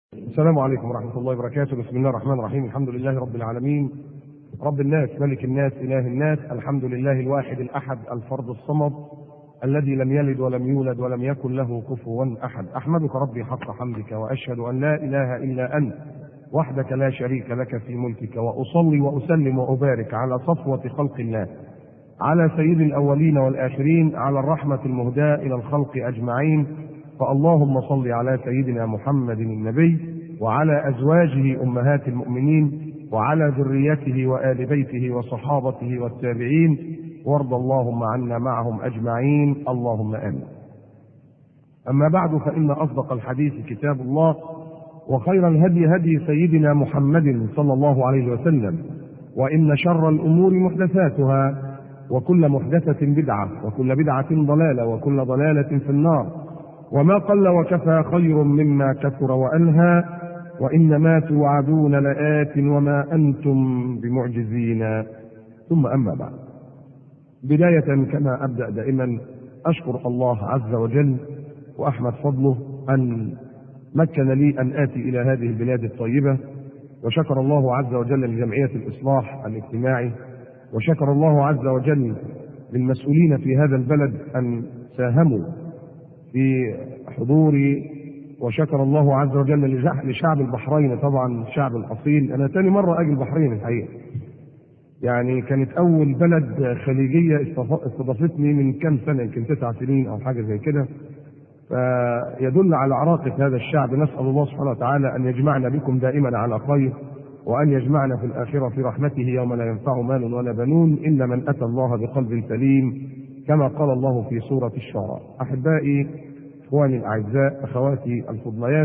السلام عليكم ورحمة الله وبركاته بسم الله الرحمن الرحيم الحمد لله رب العالمين رب الناس ملك الناس إله الناس الحمد لله الواحد الأحد الفرد الصمد الذي لم يلد ولم يولد ولم يكن له كفوا أحد أحمدك ربي حق حمدك وأشهد أن لا إله إلا أنت وحدك لا شريك لك في ملكك وأصلي وأسلم وأبارك على صفوة خلق الله على سيد الأولين والآخرين على الرحمة المهداة إلى الخلق أجمعين فاللهم صل على سيدنا محمد النبي وعلى أزواجه أمهات المؤمنين وعلى ذريته وآل بيته وصحابته والتابعين وارض اللهم عنا معهم أجمعين اللهم آمين أما بعد فإن أصدق الحديث كتاب الله وخير الهدي هدي سيدنا محمد صلى الله عليه وسلم وإن شر الأمور محدثاتها وكل محدثة بدعة وكل بدعة ضلالة وكل ضلالة في النار وما قل وكفى خير مما كثر وألهى وإنما توعدون لآت وما أنتم بمعجزين ثم أما بعد بداية كما أبدأ دائما أشكر الله عز وجل وأحمد فضله أن مكن لي أن آتي إلى هذه البلاد الطيبة وشكر الله عز وجل لجمعية الإصلاح الاجتماعي وشكر الله عز وجل للمسؤولين في هذا البلد أن ساهموا في حضوري وشكر الله عز وجل لشعب البحرين طبعا الشعب الاصيل انا ثاني مره اجي البحرين الحقيقه يعني كانت اول بلد خليجيه استضافتني من كم سنه يمكن تسع سنين او حاجه زي كده فيدل على عراقه هذا الشعب نسال الله سبحانه وتعالى ان يجمعنا بكم دائما على خير وان يجمعنا في الاخره في رحمته يوم لا ينفع مال ولا بنون الا من اتى الله بقلب سليم كما قال الله في سورة الشعراء أحبائي إخواني الأعزاء أخواتي الفضليات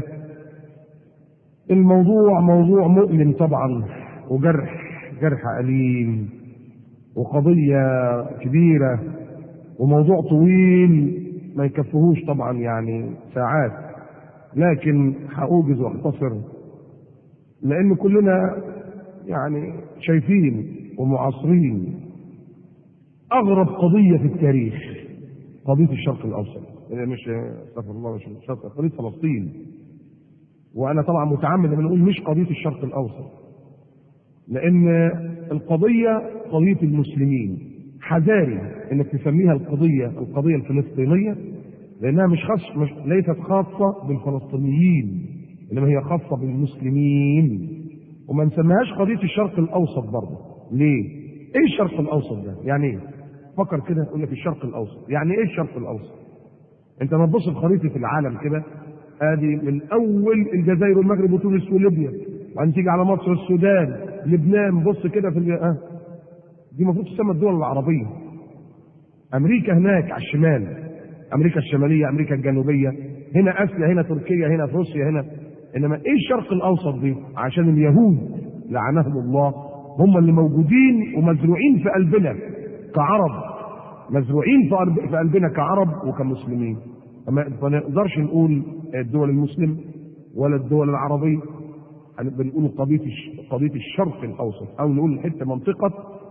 الموضوع موضوع مؤلم طبعا وجرح جرح أليم وقضية كبيرة وموضوع طويل ما يكفهوش طبعا يعني ساعات لكن هأوجز واختصر لأن كلنا يعني شايفين ومعاصرين اغرب قضيه في التاريخ قضيه الشرق الاوسط مش استغفر الله مش الشرق قضيه فلسطين وانا طبعا متعمد ان اقول مش قضيه الشرق الاوسط لان القضيه قضيه المسلمين حذاري انك تسميها القضيه القضيه الفلسطينيه لانها مش خاص مش ليست خاصه بالفلسطينيين انما هي خاصه بالمسلمين وما نسميهاش قضيه الشرق الاوسط برضه ليه؟ ايه الشرق الاوسط ده؟ يعني ايه؟ فكر كده يقول لك الشرق الاوسط يعني ايه الشرق الاوسط انت لما تبص في خريطه العالم كده ادي من اول الجزائر والمغرب وتونس وليبيا وبعدين تيجي على مصر السودان لبنان بص كده في اه دي المفروض تسمى الدول العربيه امريكا هناك على الشمال امريكا الشماليه امريكا الجنوبيه هنا اسيا هنا تركيا هنا في روسيا هنا انما ايه الشرق الاوسط دي عشان اليهود لعنهم الله هم اللي موجودين ومزروعين في قلبنا كعرب مزروعين في قلبنا كعرب وكمسلمين ما نقدرش نقول الدول المسلم ولا الدول العربية بنقول قضية قضية الشرق الأوسط أو نقول حتة منطقة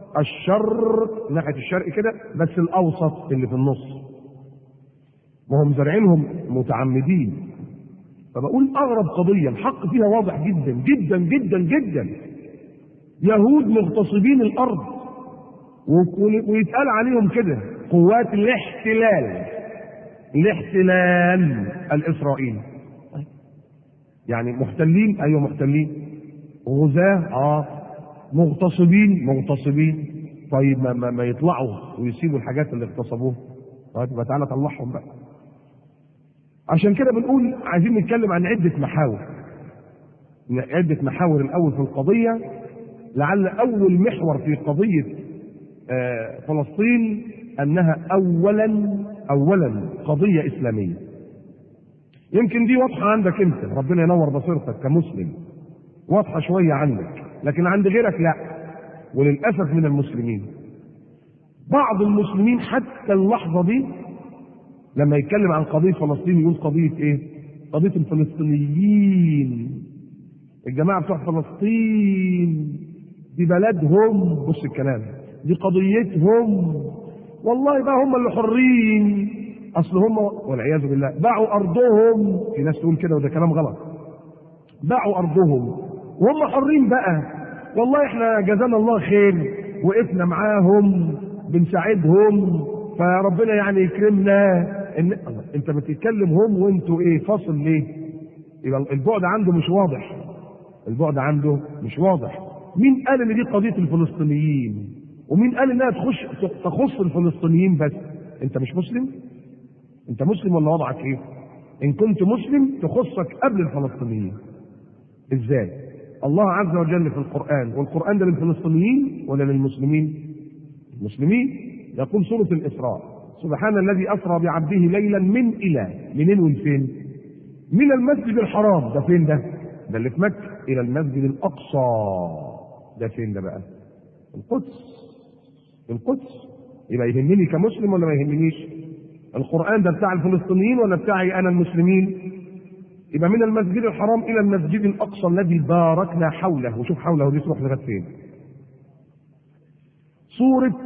الشر ناحية الشرق كده بس الأوسط اللي في النص وهم زارعينهم متعمدين فبقول أغرب قضية الحق فيها واضح جدا جدا جدا جدا يهود مغتصبين الأرض ويتقال عليهم كده قوات الاحتلال الاحتلال الاسرائيلي يعني محتلين ايوه محتلين غزاة اه مغتصبين مغتصبين طيب ما, ما, ما يطلعوا ويسيبوا الحاجات اللي اغتصبوها طيب يبقى تعالى طلعهم بقى عشان كده بنقول عايزين نتكلم عن عدة محاور عدة محاور الأول في القضية لعل أول محور في قضية فلسطين انها اولا اولا قضيه اسلاميه يمكن دي واضحه عندك انت ربنا ينور بصيرتك كمسلم واضحه شويه عندك لكن عند غيرك لا وللاسف من المسلمين بعض المسلمين حتى اللحظه دي لما يتكلم عن قضيه فلسطين يقول قضيه ايه قضيه الفلسطينيين الجماعه بتوع فلسطين دي بلدهم بص الكلام دي قضيتهم والله بقى هم اللي حرين اصل هم والعياذ بالله باعوا ارضهم في ناس تقول كده وده كلام غلط باعوا ارضهم وهم حرين بقى والله احنا جزانا الله خير وقفنا معاهم بنساعدهم فربنا يعني يكرمنا ان الله، انت بتتكلم هم وانتوا ايه فاصل ليه؟ يبقى البعد عنده مش واضح البعد عنده مش واضح مين قال ان دي قضيه الفلسطينيين ومين قال انها تخش تخص الفلسطينيين بس انت مش مسلم انت مسلم ولا وضعك ايه ان كنت مسلم تخصك قبل الفلسطينيين ازاي الله عز وجل في القران والقران ده للفلسطينيين ولا للمسلمين المسلمين يقول سوره الاسراء سبحان الذي اسرى بعبده ليلا من الى منين والفين من المسجد الحرام ده فين ده ده اللي في مكه الى المسجد الاقصى ده فين ده بقى القدس القدس يبقى يهمني كمسلم ولا ما يهمنيش القرآن ده بتاع الفلسطينيين ولا بتاعي أنا المسلمين يبقى من المسجد الحرام إلى المسجد الأقصى الذي باركنا حوله وشوف حوله دي تروح لغاية فين سورة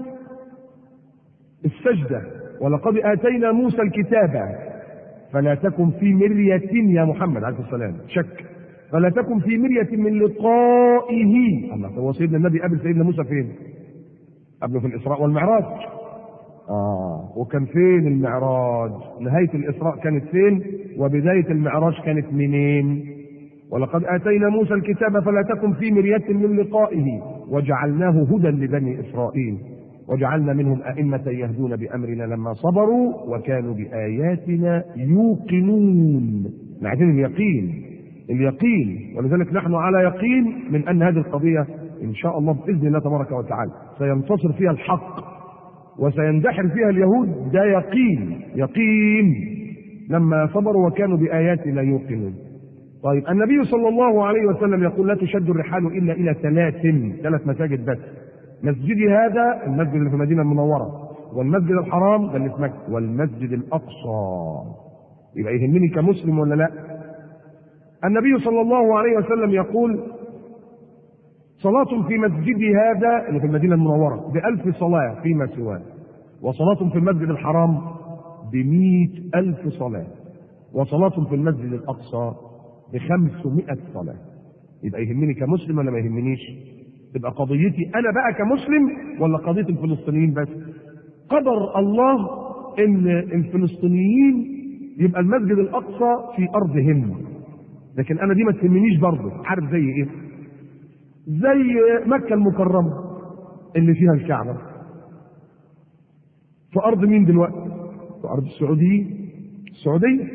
السجدة ولقد آتينا موسى الكتاب فلا تكن في مرية يا محمد عليه السلام شك فلا تكن في مرية من لقائه الله هو سيدنا النبي قابل سيدنا موسى فين؟ قبله في الإسراء والمعراج آه وكان فين المعراج؟ نهاية الإسراء كانت فين؟ وبداية المعراج كانت منين؟ ولقد آتينا موسى الكتاب فلا تكن في مرية من لقائه وجعلناه هدى لبني إسرائيل وجعلنا منهم أئمة يهدون بأمرنا لما صبروا وكانوا بآياتنا يوقنون عايزين اليقين اليقين ولذلك نحن على يقين من أن هذه القضية إن شاء الله بإذن الله تبارك وتعالى سينتصر فيها الحق وسيندحر فيها اليهود ده يقين يقين لما صبروا وكانوا بآياتنا يوقنون طيب النبي صلى الله عليه وسلم يقول لا تشد الرحال إلا إلى ثلاث ثلاث مساجد بس مسجدي هذا المسجد اللي في المدينة المنورة والمسجد الحرام ده اللي في مكة والمسجد الأقصى يبقى يهمني كمسلم ولا لا النبي صلى الله عليه وسلم يقول صلاة في مسجدي هذا اللي في المدينة المنورة بألف صلاة فيما سواه وصلاة في المسجد الحرام بمئة ألف صلاة وصلاة في المسجد الأقصى بخمسمائة صلاة يبقى يهمني كمسلم ولا ما يهمنيش تبقى قضيتي أنا بقى كمسلم ولا قضية الفلسطينيين بس قدر الله إن الفلسطينيين يبقى المسجد الأقصى في أرضهم لكن أنا دي ما تهمنيش برضه عارف زي إيه زي مكة المكرمة اللي فيها الكعبة في أرض مين دلوقتي؟ في أرض السعودية السعودية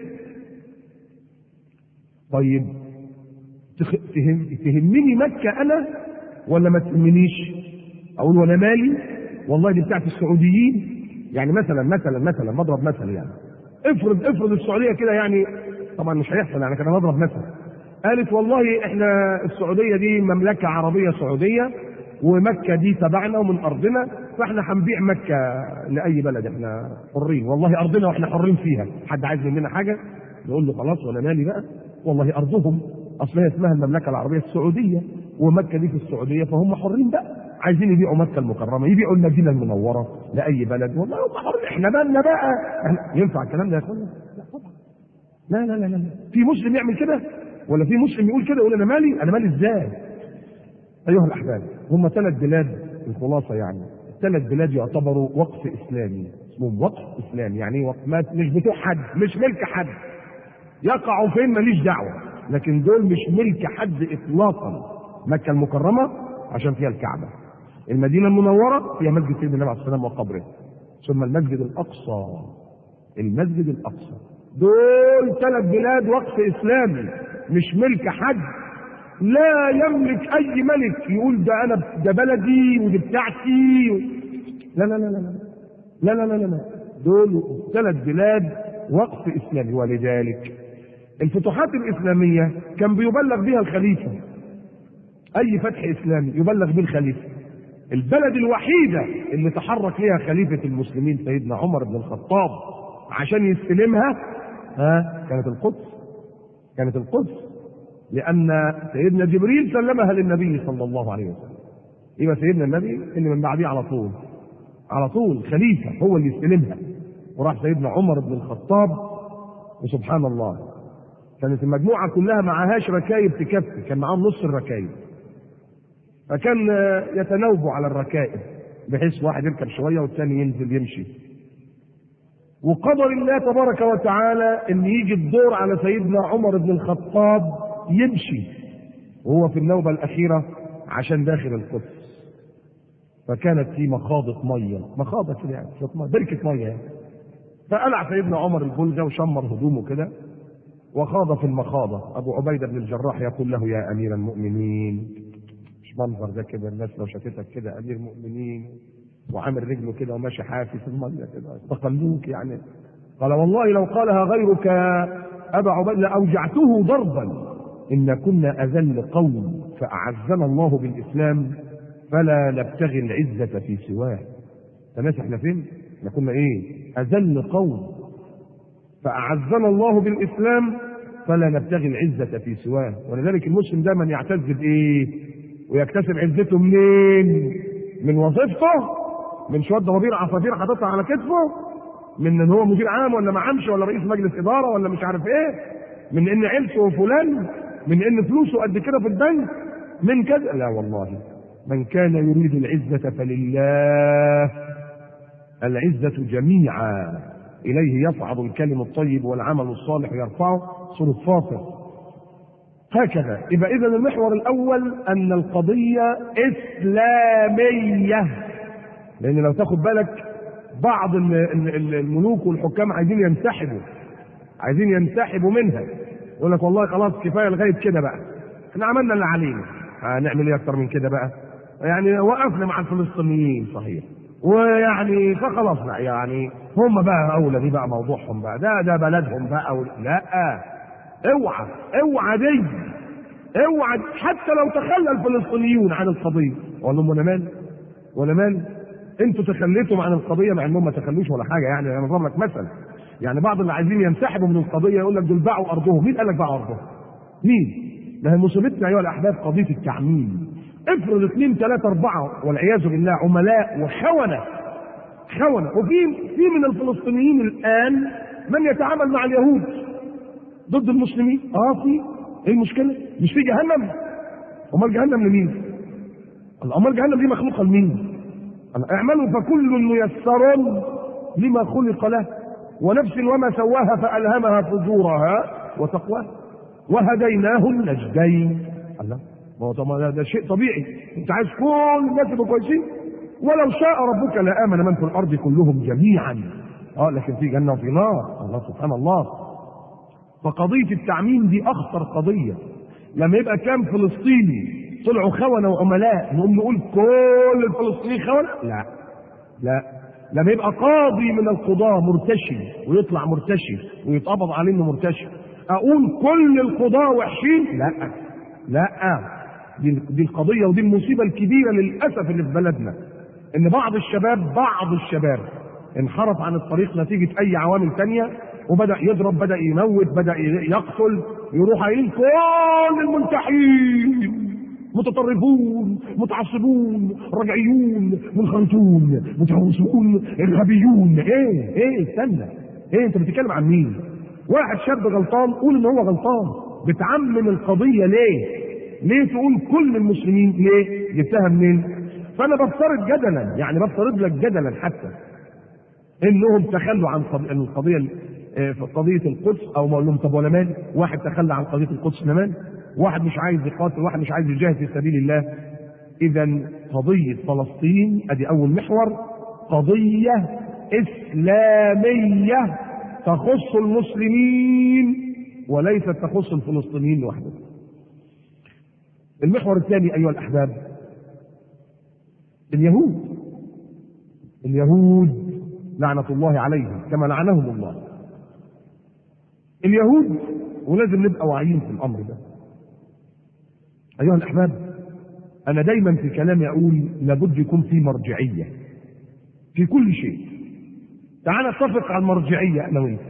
طيب تخ... تهم... تهمني مكة أنا ولا ما تهمنيش؟ أقول وأنا مالي والله دي بتاعت السعوديين يعني مثلا مثلا مثلا بضرب مثل يعني افرض افرض السعودية كده يعني طبعا مش هيحصل يعني كده بضرب مثل قالت والله احنا السعوديه دي مملكه عربيه سعوديه ومكه دي تبعنا ومن ارضنا فاحنا هنبيع مكه لاي بلد احنا حرين والله ارضنا واحنا حرين فيها حد عايز مننا حاجه نقول له خلاص وانا مالي بقى والله ارضهم اصل هي اسمها المملكه العربيه السعوديه ومكه دي في السعوديه فهم حرين بقى عايزين يبيعوا مكه المكرمه يبيعوا المدينه المنوره لاي بلد والله هم حرين احنا مالنا بقى احنا ينفع الكلام ده يا اخوانا؟ لا طبعا لا لا لا لا في مسلم يعمل كده ولا في مسلم يقول كده يقول انا مالي انا مالي ازاي ايها الاحباب هم ثلاث بلاد الخلاصه يعني ثلاث بلاد يعتبروا وقف اسلامي اسمهم وقف اسلامي يعني وقف مش بتوع حد مش ملك حد يقعوا فين ماليش دعوه لكن دول مش ملك حد اطلاقا مكه المكرمه عشان فيها الكعبه المدينه المنوره فيها مسجد سيدنا النبي عليه الصلاه والسلام وقبره ثم المسجد الاقصى المسجد الاقصى دول ثلاث بلاد وقف اسلامي مش ملك حد لا يملك اي ملك يقول ده انا ده بلدي ودي بتاعتي و... لا لا لا لا لا لا لا لا لا دول ثلاث بلاد وقف اسلامي ولذلك الفتوحات الاسلاميه كان بيبلغ بها الخليفه اي فتح اسلامي يبلغ به الخليفه البلد الوحيده اللي تحرك ليها خليفه المسلمين سيدنا عمر بن الخطاب عشان يستلمها ها كانت القدس كانت القدس لأن سيدنا جبريل سلمها للنبي صلى الله عليه وسلم يبقى سيدنا النبي اللي من بعديه على طول على طول خليفة هو اللي يستلمها وراح سيدنا عمر بن الخطاب وسبحان الله كانت المجموعة كلها معهاش ركايب تكفي كان معاهم نص الركايب فكان يتناوبوا على الركائب بحيث واحد يركب شوية والثاني ينزل يمشي وقدر الله تبارك وتعالى ان يجي الدور على سيدنا عمر بن الخطاب يمشي وهو في النوبة الأخيرة عشان داخل القدس فكانت في مخاضة مية مخاضة كده يعني بركة مية يعني فقلع سيدنا عمر البلغة وشمر هدومه كده وخاض في المخاضة أبو عبيدة بن الجراح يقول له يا أمير المؤمنين مش منظر ده كده الناس لو شافتك كده أمير مؤمنين وعامل رجله كده وماشي حافي في المية كده استقلوك يعني قال والله لو قالها غيرك أبا عبيدة لأوجعته ضربا إن كنا أذل قوم فأعزنا الله بالإسلام فلا نبتغي العزة في سواه الناس احنا فين؟ احنا كنا ايه؟ أذل قوم فأعزنا الله بالإسلام فلا نبتغي العزة في سواه ولذلك المسلم دايما يعتز بإيه؟ ويكتسب عزته منين؟ من وظيفته من شوية ضبابير عصافير حاططها على كتفه من ان هو مدير عام ولا معامش ولا رئيس مجلس اداره ولا مش عارف ايه من ان عيلته فلان من ان فلوسه قد كده في البنك من كذا لا والله من كان يريد العزة فلله العزة جميعا إليه يصعد الكلم الطيب والعمل الصالح يرفعه سورة فاطر هكذا يبقى إذا المحور الأول أن القضية إسلامية لأن لو تاخد بالك بعض الملوك والحكام عايزين ينسحبوا عايزين ينسحبوا منها يقول لك والله خلاص كفايه لغايه كده بقى احنا عملنا اللي علينا هنعمل ايه اكتر من كده بقى يعني وقفنا مع الفلسطينيين صحيح ويعني فخلاص بقى يعني هم بقى اولى دي بقى موضوعهم بقى ده ده بلدهم بقى و... لا اوعى اوعى دي اوعى حتى لو تخلى الفلسطينيون عن القضيه اقول لهم وانا مال وانا مال انتوا تخليتم عن القضيه مع انهم ما تخلوش ولا حاجه يعني انا بضرب لك مثل يعني بعض اللي عايزين ينسحبوا من القضيه يقول لك دول باعوا ارضهم مين قال لك باعوا ارضهم مين ما هي مصيبتنا ايها الاحباب قضيه التعميم افرض اثنين ثلاثه اربعه والعياذ بالله عملاء وخونه خونه وفي في من الفلسطينيين الان من يتعامل مع اليهود ضد المسلمين اه في ايه المشكله مش في جهنم امال جهنم لمين امال جهنم دي مخلوقه لمين اعملوا فكل ميسر لما خلق له ونفس وما سواها فألهمها فجورها وتقواها وهديناه النجدين الله ما هو طبعا ده شيء طبيعي انت عايز كل الناس يبقوا كويسين ولو شاء ربك لآمن من في الأرض كلهم جميعا اه لكن في جنة وفي نار الله سبحان الله فقضية التعميم دي أخطر قضية لما يبقى كام فلسطيني طلعوا خونة وعملاء نقوم نقول كل الفلسطينيين خونة لا لا لما يبقى قاضي من القضاة مرتشي ويطلع مرتشي ويتقبض عليه انه مرتشي اقول كل القضاة وحشين لا لا دي, دي القضية ودي المصيبة الكبيرة للأسف اللي في بلدنا ان بعض الشباب بعض الشباب انحرف عن الطريق نتيجة اي عوامل تانية وبدأ يضرب بدأ يموت بدأ يقتل يروح قايلين كل المنتحين متطرفون متعصبون رجعيون منخرطون متهوسون ارهابيون ايه ايه استنى ايه انت بتتكلم عن مين واحد شاب غلطان قول ان هو غلطان بتعمم القضية ليه ليه تقول كل المسلمين ليه جبتها منين فانا بفترض جدلا يعني بفترض لك جدلا حتى انهم تخلوا عن القضيه في قضيه القدس او ما اقول لهم طب ولا مال واحد تخلى عن قضيه القدس انا مال واحد مش عايز يقاتل واحد مش عايز يجاهد في سبيل الله اذا قضيه فلسطين ادي اول محور قضيه اسلاميه تخص المسلمين وليست تخص الفلسطينيين لوحدهم المحور الثاني ايها الاحباب اليهود اليهود لعنة الله عليهم كما لعنهم الله اليهود ولازم نبقى واعيين في الأمر ده أيها الأحباب أنا دايما في كلامي أقول لابد يكون في مرجعية في كل شيء تعال نتفق على المرجعية أنا وأنت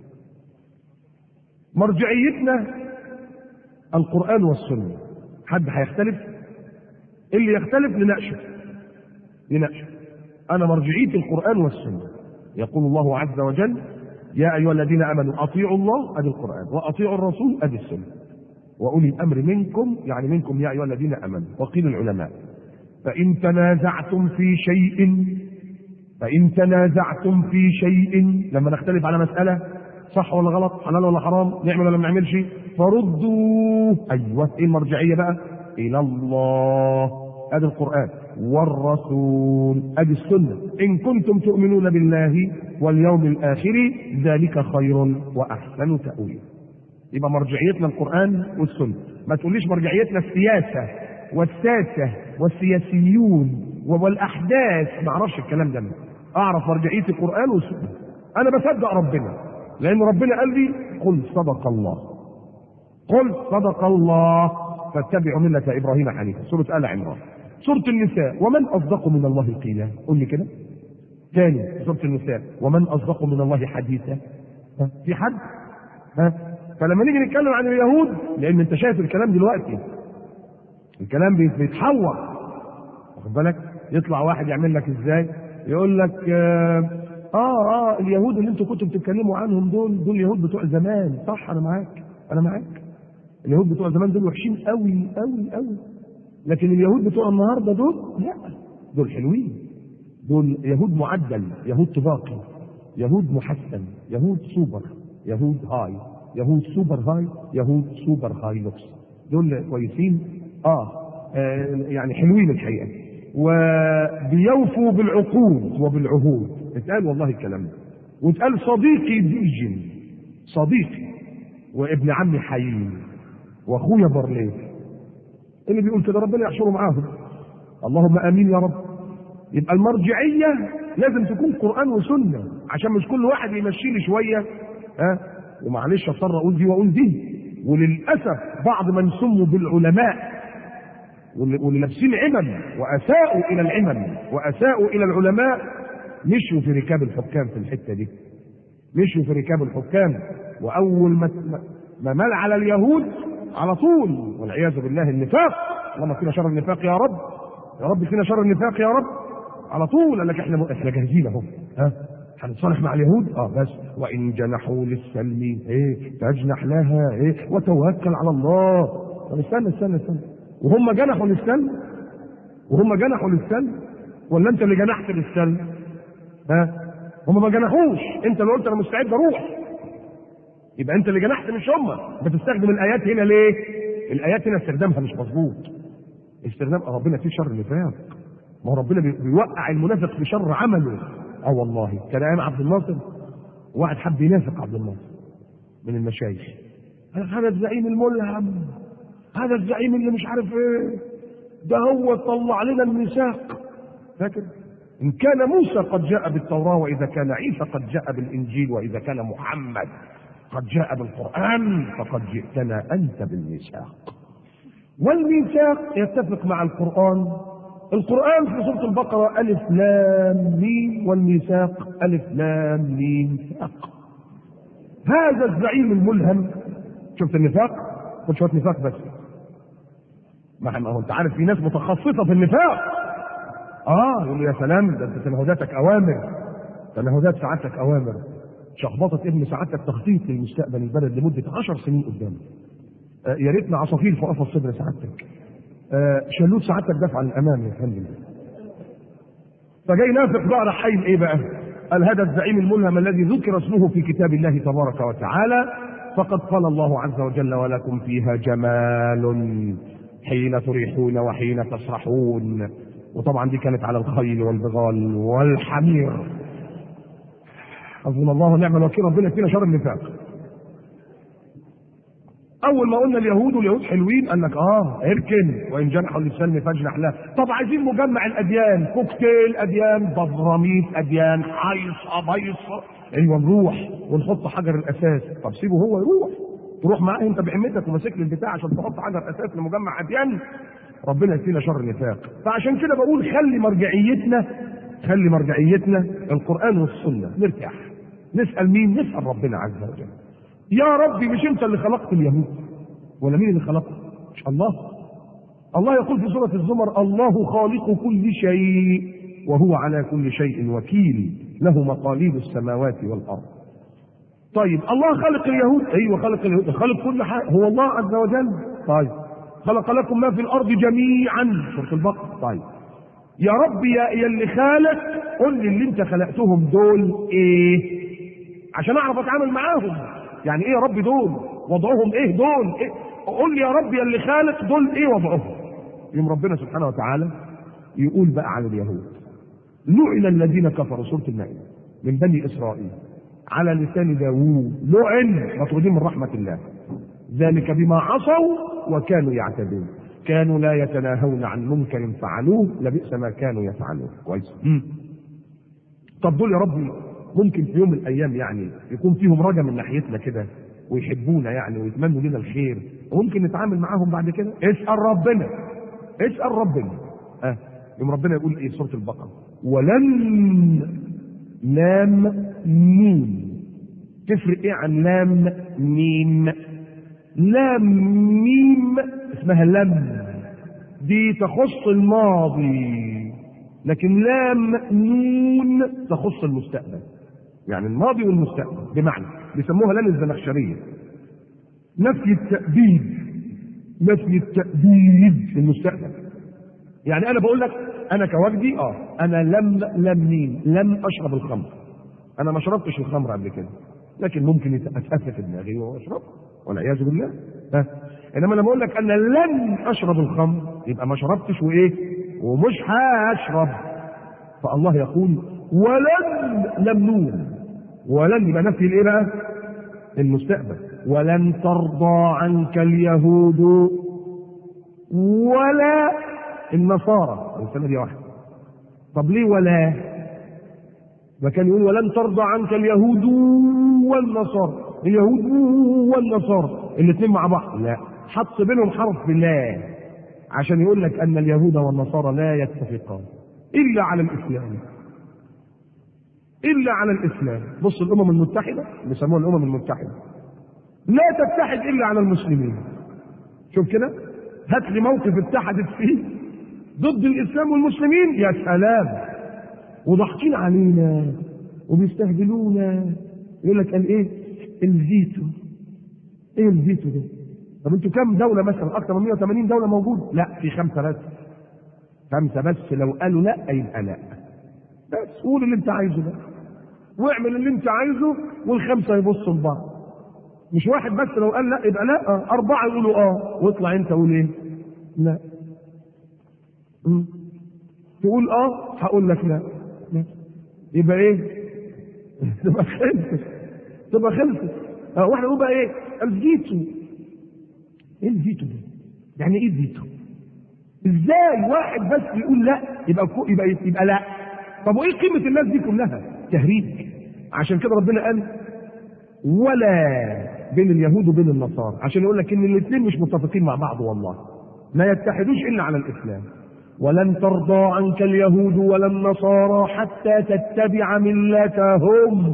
مرجعيتنا القرآن والسنة حد هيختلف اللي يختلف نناقشه نناقشه أنا مرجعيتي القرآن والسنة يقول الله عز وجل يا ايها الذين امنوا اطيعوا الله ادي القران واطيعوا الرسول ادي السنه واولي الامر منكم يعني منكم يا ايها الذين امنوا وقيل العلماء فان تنازعتم في شيء فان تنازعتم في شيء لما نختلف على مساله صح ولا غلط حلال ولا حرام نعمل ولا ما نعملش فردوا ايوه ايه المرجعيه بقى الى الله ادي القران والرسول ادي السنه ان كنتم تؤمنون بالله واليوم الاخر ذلك خير واحسن تاويلا يبقى مرجعيتنا القران والسنه ما تقوليش مرجعيتنا السياسه والساسه والسياسيون والاحداث ما اعرفش الكلام ده اعرف مرجعيتي القران والسنه انا بصدق ربنا لان ربنا قال لي قل صدق الله قل صدق الله فاتبعوا مله ابراهيم حنيفا سوره ال عمران سوره النساء ومن اصدق من الله قيلا قول لي كده تاني سوره النساء ومن اصدق من الله حديثا ها؟ في حد ها فلما نيجي نتكلم عن اليهود لان انت شايف الكلام دلوقتي الكلام بيتحور واخد بالك يطلع واحد يعمل لك ازاي يقول لك آه اه اه اليهود اللي انتوا كنتوا بتتكلموا عنهم دول دول اليهود بتوع زمان صح انا معاك انا معاك اليهود بتوع زمان دول وحشين قوي قوي قوي لكن اليهود بتوع النهارده دول لا دول حلوين دول يهود معدل يهود طباقي يهود محسن يهود سوبر يهود هاي يهود سوبر هاي يهود سوبر هاي لوكس دول كويسين آه, اه يعني حلوين الحقيقه وبيوفوا بالعقود وبالعهود اتقال والله الكلام ده واتقال صديقي ديجن صديقي وابن عمي حيين واخويا برليف اللي بيقول كده ربنا يحشره معاهم اللهم امين يا رب يبقى المرجعيه لازم تكون قران وسنه عشان مش كل واحد يمشي لي شويه ها أه؟ ومعلش اضطر اقول دي واقول دي وللاسف بعض من سموا بالعلماء واللي لابسين عمم واساءوا الى العمم واساءوا الى العلماء مشوا في ركاب الحكام في الحته دي مشوا في ركاب الحكام واول ما ما مال على اليهود على طول والعياذ بالله النفاق اللهم فينا شر النفاق يا رب يا رب فينا شر النفاق يا رب على طول قال لك احنا احنا جاهزين اهو ها هنتصالح مع اليهود اه بس وان جنحوا للسلم ايه فاجنح لها ايه وتوكل على الله طب استنى استنى استنى وهم جنحوا للسلم وهم جنحوا للسلم ولا انت اللي جنحت للسلم ها هم ما جنحوش انت اللي قلت انا مستعد اروح يبقى انت اللي جنحت مش هم بتستخدم الايات هنا ليه الايات هنا استخدامها مش مظبوط استخدام ربنا فيه شر نفاق ما هو ربنا بيوقع المنافق في شر عمله اه والله كان ايام عبد الناصر واحد حب ينافق عبد الناصر من المشايخ هذا الزعيم الملهم هذا الزعيم اللي مش عارف ايه ده هو طلع لنا الميثاق فاكر ان كان موسى قد جاء بالتوراه واذا كان عيسى قد جاء بالانجيل واذا كان محمد قد جاء بالقران فقد جئتنا انت بالميثاق والميثاق يتفق مع القران القرآن في سورة البقرة ألف لام ميم والميثاق ألف لام ميم ثاق هذا الزعيم الملهم شفت النفاق؟ خد شوية نفاق بس ما هو أنت عارف في ناس متخصصة في النفاق اه يقول يا سلام ده انت تنهداتك اوامر تنهدات سعادتك اوامر شخبطه ابن سعادتك تخطيط للمستقبل البلد لمده عشر سنين قدام آه يا ريتنا عصافير في قفص صدر سعادتك آه شلوت سعادتك دفع الامام يا فندم فجاي نافق بقى راح حايل ايه بقى؟ قال هذا الزعيم الملهم الذي ذكر اسمه في كتاب الله تبارك وتعالى فقد قال الله عز وجل ولكم فيها جمال حين تريحون وحين تسرحون وطبعا دي كانت على الخيل والبغال والحمير حسبنا الله ونعم الوكيل ربنا فينا شر النفاق اول ما قلنا اليهود واليهود حلوين قال لك اه اركن وان جنحوا للسلم فاجنح له طب عايزين مجمع الاديان كوكتيل اديان بضراميط اديان حيصه بيصه ايوه نروح ونحط حجر الاساس طب سيبه هو يروح تروح معاه انت بحمتك وماسك لي البتاع عشان تحط حجر اساس لمجمع اديان ربنا يكفينا شر النفاق فعشان كده بقول خلي مرجعيتنا خلي مرجعيتنا القران والسنه نرتاح نسال مين نسال ربنا عز وجل يا ربي مش انت اللي خلقت اليهود ولا مين اللي خلقه مش الله الله يقول في سوره الزمر الله خالق كل شيء وهو على كل شيء وكيل له مقاليد السماوات والارض طيب الله خلق اليهود ايوه خلق اليهود خلق كل حاجه هو الله عز وجل طيب خلق لكم ما في الارض جميعا سوره البقره طيب يا رب يا يا اللي خالق قل لي اللي انت خلقتهم دول ايه عشان اعرف اتعامل معاهم يعني ايه يا رب دول وضعهم ايه دول إيه؟ قل لي يا رب يا اللي خالق دول ايه وضعهم يوم ربنا سبحانه وتعالى يقول بقى على اليهود لعن الذين كفروا سوره المائده من بني اسرائيل على لسان داوود لعن مطرودين من رحمه الله ذلك بما عصوا وكانوا يعتدون كانوا لا يتناهون عن منكر فعلوه لبئس ما كانوا يفعلون كويس طب دول يا ربي ممكن في يوم من الايام يعني يكون فيهم رجا من ناحيتنا كده ويحبونا يعني ويتمنوا لنا الخير وممكن نتعامل معاهم بعد كده اسال ربنا اسال ربنا اه يوم ربنا يقول ايه سوره البقره ولن لام ميم تفرق ايه عن لام ميم لام ميم اسمها لم دي تخص الماضي لكن لام نون تخص المستقبل يعني الماضي والمستقبل بمعنى بيسموها لام الزمخشريه نفي التأبيد نفي التأبيد في المستقبل يعني انا بقول لك انا كوجدي اه انا لم لم مين لم اشرب الخمر انا ما شربتش الخمر قبل كده لكن ممكن اتاسف في دماغي واشرب والعياذ بالله ها انما لما اقول لك انا لن اشرب الخمر يبقى ما شربتش وايه ومش هشرب فالله يقول ولن لم نون ولن يبقى نفي الايه بقى المستقبل ولن ترضى عنك اليهود ولا النصارى السنه دي واحده طب ليه ولا ما كان يقول ولن ترضى عنك اليهود والنصارى اليهود والنصارى الاثنين مع بعض لا حط بينهم حرف لا عشان يقول لك ان اليهود والنصارى لا يتفقان الا على الاسلام الا على الاسلام بص الامم المتحده بيسموها الامم المتحده لا تتحد الا على المسلمين شوف كده هات لي موقف اتحدت فيه ضد الاسلام والمسلمين يا سلام وضاحكين علينا وبيستهبلونا يقول لك قال ايه الفيتو ايه الفيتو ده طب انتوا كام دولة مثلا أكثر من 180 دولة موجود؟ لا في خمسة بس. خمسة بس لو قالوا لا يبقى لا. بس قول اللي أنت عايزه بقى. واعمل اللي أنت عايزه والخمسة يبصوا لبعض. مش واحد بس لو قال لا يبقى لا، آه. أربعة يقولوا أه، واطلع أنت قول إيه؟ لا. م. تقول أه هقول لك لا. لا. يبقى إيه؟ تبقى خلصت. تبقى خلصت. آه واحد يقول بقى إيه؟ الفيتو ايه الفيتو ده؟ يعني ايه الفيتو؟ ازاي واحد بس يقول لا يبقى كو يبقى يبقى لا طب وايه قيمه الناس دي كلها؟ تهريج عشان كده ربنا قال ولا بين اليهود وبين النصارى عشان يقول لك ان الاثنين مش متفقين مع بعض والله ما يتحدوش الا على الاسلام ولن ترضى عنك اليهود ولا النصارى حتى تتبع ملتهم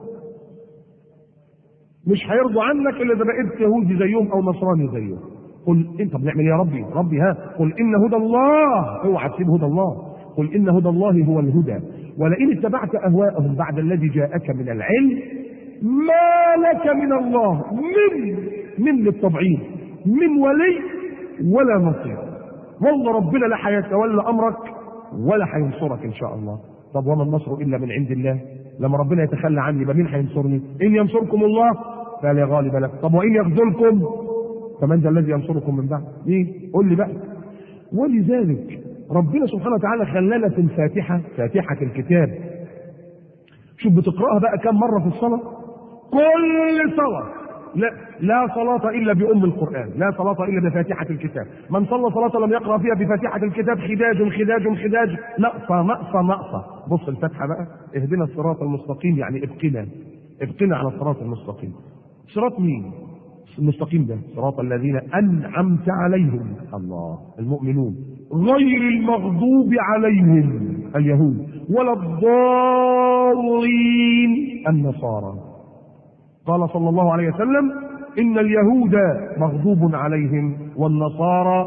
مش هيرضوا عنك الا اذا بقيت يهودي زيهم او نصراني زيهم قل انت بنعمل يا ربي ربي ها قل ان هدى الله اوعى تسيب هدى الله قل ان هدى الله هو الهدى ولئن اتبعت اهواءهم بعد الذي جاءك من العلم ما لك من الله من من للتبعيض من ولي ولا نصير والله ربنا لا هيتولى امرك ولا هينصرك ان شاء الله طب وما النصر الا من عند الله لما ربنا يتخلى عني يبقى مين هينصرني؟ ان ينصركم الله فلا غالب لكم، طب وان يخذلكم فمن ذا الذي ينصركم من بعد؟ مين؟ قول لي بقى. ولذلك ربنا سبحانه وتعالى خلانا في الفاتحه فاتحه الكتاب. شوف بتقراها بقى كم مره في الصلاه؟ كل صلاه لا لا صلاة إلا بأم القرآن، لا صلاة إلا بفاتحة الكتاب، من صلى صلاة لم يقرأ فيها بفاتحة الكتاب خداج خداج خداج نقصة نقصة نقصة، بص الفاتحة بقى اهدنا الصراط المستقيم يعني ابقنا ابقنا على الصراط المستقيم. صراط مين؟ المستقيم ده صراط الذين أنعمت عليهم الله المؤمنون غير المغضوب عليهم اليهود ولا الضالين النصارى قال صلى الله عليه وسلم إن اليهود مغضوب عليهم والنصارى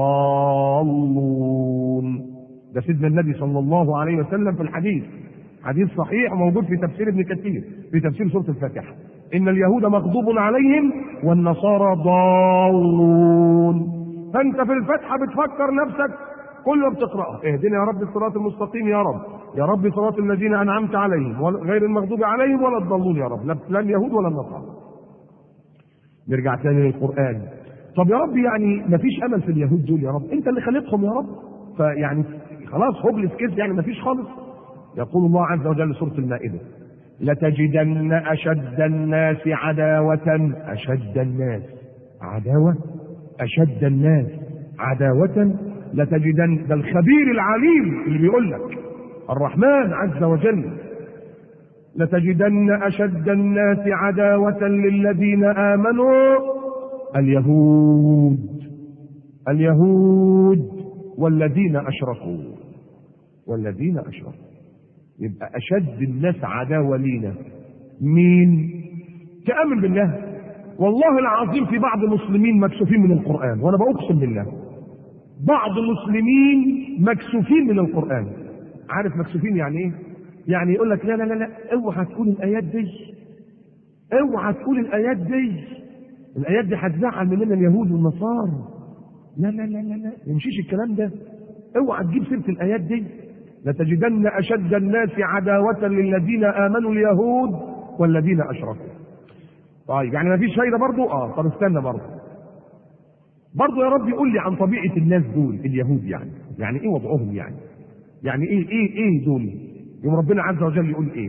ضالون ده سيدنا النبي صلى الله عليه وسلم في الحديث حديث صحيح موجود في تفسير ابن كثير في تفسير سورة الفاتحة إن اليهود مغضوب عليهم والنصارى ضالون فأنت في الفتحة بتفكر نفسك كل ما بتقرأ اهدنا يا رب الصراط المستقيم يا رب يا رب صراط الذين أنعمت عليهم غير المغضوب عليهم ولا الضالون يا رب لا اليهود ولا النصارى نرجع تاني للقرآن طب يا رب يعني ما فيش امل في اليهود دول يا رب انت اللي خلقهم يا رب فيعني خلاص هوبلس كيس يعني ما فيش خالص يقول الله عز وجل سورة المائدة لتجدن أشد الناس عداوة أشد الناس عداوة أشد الناس عداوة لتجدن ده الخبير العليم اللي بيقول لك الرحمن عز وجل لتجدن أشد الناس عداوة للذين آمنوا اليهود اليهود والذين أشركوا والذين أشركوا يبقى أشد الناس عداوة لينا مين تأمن بالله والله العظيم في بعض المسلمين مكسوفين من القرآن وأنا بأقسم بالله بعض المسلمين مكسوفين من القرآن عارف مكسوفين يعني إيه؟ يعني يقول لك لا لا لا لا اوعى تقول الآيات دي اوعى تقول الآيات دي الآيات دي هتزعل مننا اليهود والنصارى لا لا لا لا لا يمشيش الكلام ده اوعى تجيب سيرة الآيات دي لتجدن أشد الناس عداوة للذين آمنوا اليهود والذين أشركوا طيب يعني ما فيش فايدة برضو اه طب استنى برضو برضو يا رب يقول لي عن طبيعة الناس دول اليهود يعني يعني ايه وضعهم يعني يعني ايه ايه ايه دول يوم ربنا عز وجل يقول ايه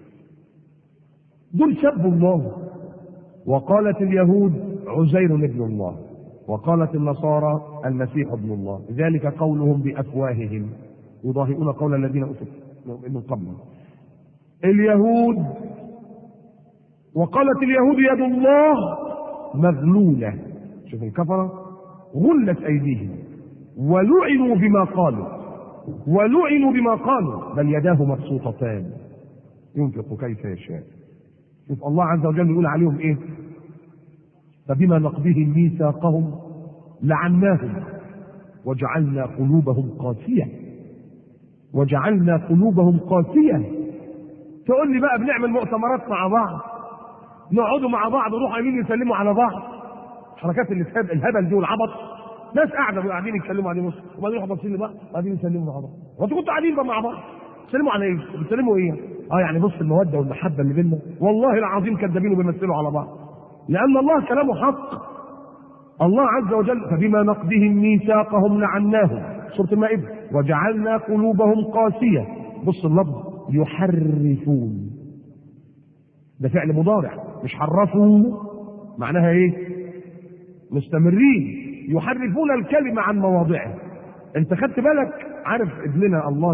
دول سبوا الله وقالت اليهود عزير ابن الله وقالت النصارى المسيح ابن الله ذلك قولهم بافواههم يضاهئون قول الذين اوتوا من قبلهم اليهود وقالت اليهود يد الله مغلوله شوف الكفره غلت ايديهم ولعنوا بما قالوا ولعنوا بما قالوا بل يداه مبسوطتان ينفق كيف يشاء شوف الله عز وجل يقول عليهم ايه فبما نقضهم ميثاقهم لعناهم وجعلنا قلوبهم قاسيه وجعلنا قلوبهم قاسيه تقول لي بقى بنعمل مؤتمرات مع بعض نقعدوا مع بعض نروح عايزين يسلموا على بعض حركات الهبل الهبل دي والعبط ناس قاعده قاعدين يتكلموا عليه مصر وبعدين يروحوا باصين لبعض وبعدين يسلموا مع بعض وانتوا كنتوا قاعدين بقى مع بعض بتسلموا على ايه؟ بتسلموا ايه؟ اه يعني بص الموده والمحبه اللي بيننا والله العظيم كذابين وبيمثلوا على بعض لان الله كلامه حق الله عز وجل فبما نقضهم ميثاقهم لعناهم سوره المائده وجعلنا قلوبهم قاسيه بص اللفظ يحرفون ده فعل مضارع مش حرفوا معناها ايه؟ مستمرين يحرفون الكلمة عن مواضعه انت خدت بالك عارف ابننا الله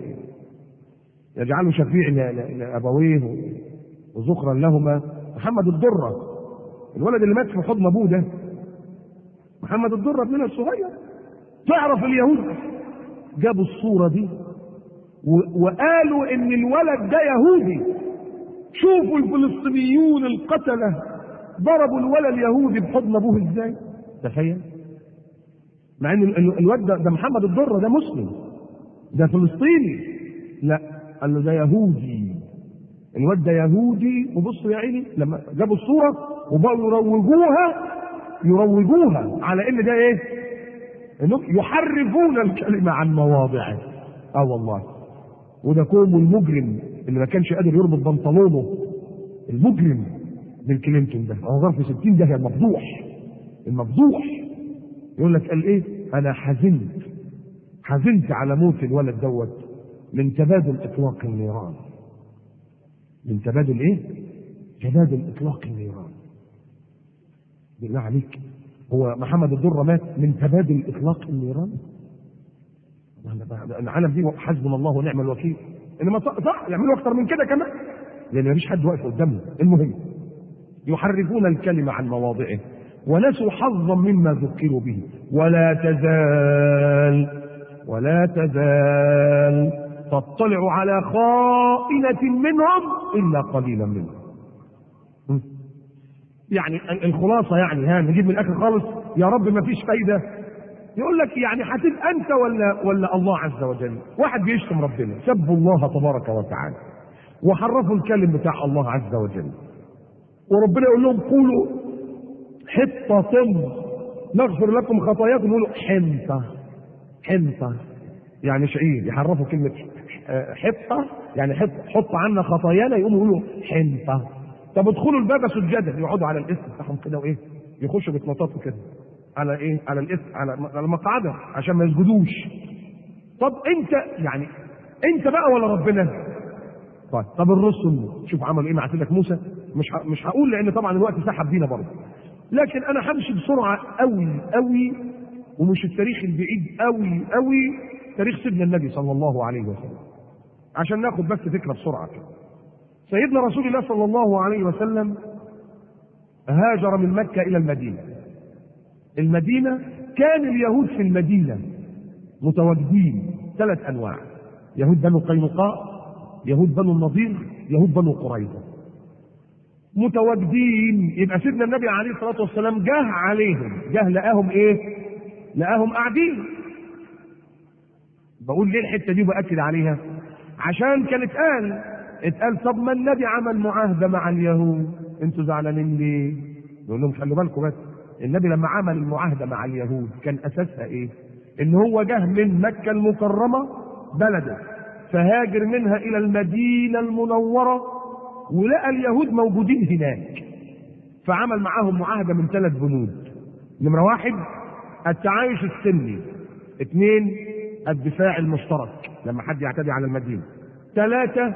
يجعله شفيع لابويه وذخرا لهما محمد الدرة الولد اللي مات في حضن ابوه ده محمد الدرة ابننا الصغير تعرف اليهود جابوا الصورة دي وقالوا ان الولد ده يهودي شوفوا الفلسطينيون القتلة ضربوا الولد اليهودي بحضن ابوه ازاي تخيل مع ان الواد ده, ده محمد الضره ده مسلم ده فلسطيني لا قال له ده يهودي الواد ده يهودي وبصوا يا عيني لما جابوا الصوره وبقوا يروجوها يروجوها على ان ده ايه؟ انهم يحرفون الكلمه عن مواضعه اه والله وده كوم المجرم اللي ما كانش قادر يربط بنطلونه المجرم بيل كلينتون ده هو ظرف 60 ده المفضوح المفضوح يقول لك قال ايه انا حزنت حزنت على موت الولد دوت من تبادل اطلاق النيران من تبادل ايه تبادل اطلاق النيران بالله عليك هو محمد الدره مات من تبادل اطلاق النيران العالم دي حسبنا الله ونعم الوكيل انما صح يعملوا اكتر من كده كمان لان مفيش حد واقف قدامهم المهم يحرفون الكلمه عن مواضعه ونسوا حظا مما ذكروا به ولا تزال ولا تزال تطلع على خائنة منهم إلا قليلا منهم يعني الخلاصة يعني ها نجيب من الآخر خالص يا رب ما فيش فايدة يقول لك يعني هتبقى أنت ولا ولا الله عز وجل واحد بيشتم ربنا سبوا الله تبارك وتعالى وحرفوا الكلم بتاع الله عز وجل وربنا يقول لهم قولوا حطة نغفر لكم خطاياكم يقولوا حنطة حنطة يعني شعير يحرفوا كلمة حطة يعني حط حط عنا خطايانا يقوموا يقولوا حنطة طب ادخلوا الباب سجدا يقعدوا على الاسم بتاعهم كده وايه يخشوا بيتنططوا كده على ايه على الاسم على على مقعده عشان ما يسجدوش طب انت يعني انت بقى ولا ربنا طيب طب الرسل شوف عملوا ايه مع سيدك موسى مش ه... مش هقول لان طبعا الوقت سحب بينا برضه لكن انا همشي بسرعه قوي قوي ومش التاريخ البعيد قوي قوي تاريخ سيدنا النبي صلى الله عليه وسلم عشان ناخد بس فكره بسرعه كده سيدنا رسول الله صلى الله عليه وسلم هاجر من مكه الى المدينه المدينه كان اليهود في المدينه متواجدين ثلاث انواع يهود بنو قينقاع يهود بنو النضير يهود بنو قريظه متواجدين يبقى سيدنا النبي عليه الصلاه والسلام جه عليهم جه لقاهم ايه لقاهم قاعدين بقول ليه الحته دي باكد عليها عشان كان اتقال اتقال طب ما النبي عمل معاهده مع اليهود انتوا زعلانين ليه نقول لهم خلوا بالكم بس النبي لما عمل المعاهده مع اليهود كان اساسها ايه ان هو جه من مكه المكرمه بلده فهاجر منها الى المدينه المنوره ولقى اليهود موجودين هناك فعمل معاهم معاهده من ثلاث بنود نمره واحد التعايش السلمي اثنين الدفاع المشترك لما حد يعتدي على المدينه ثلاثه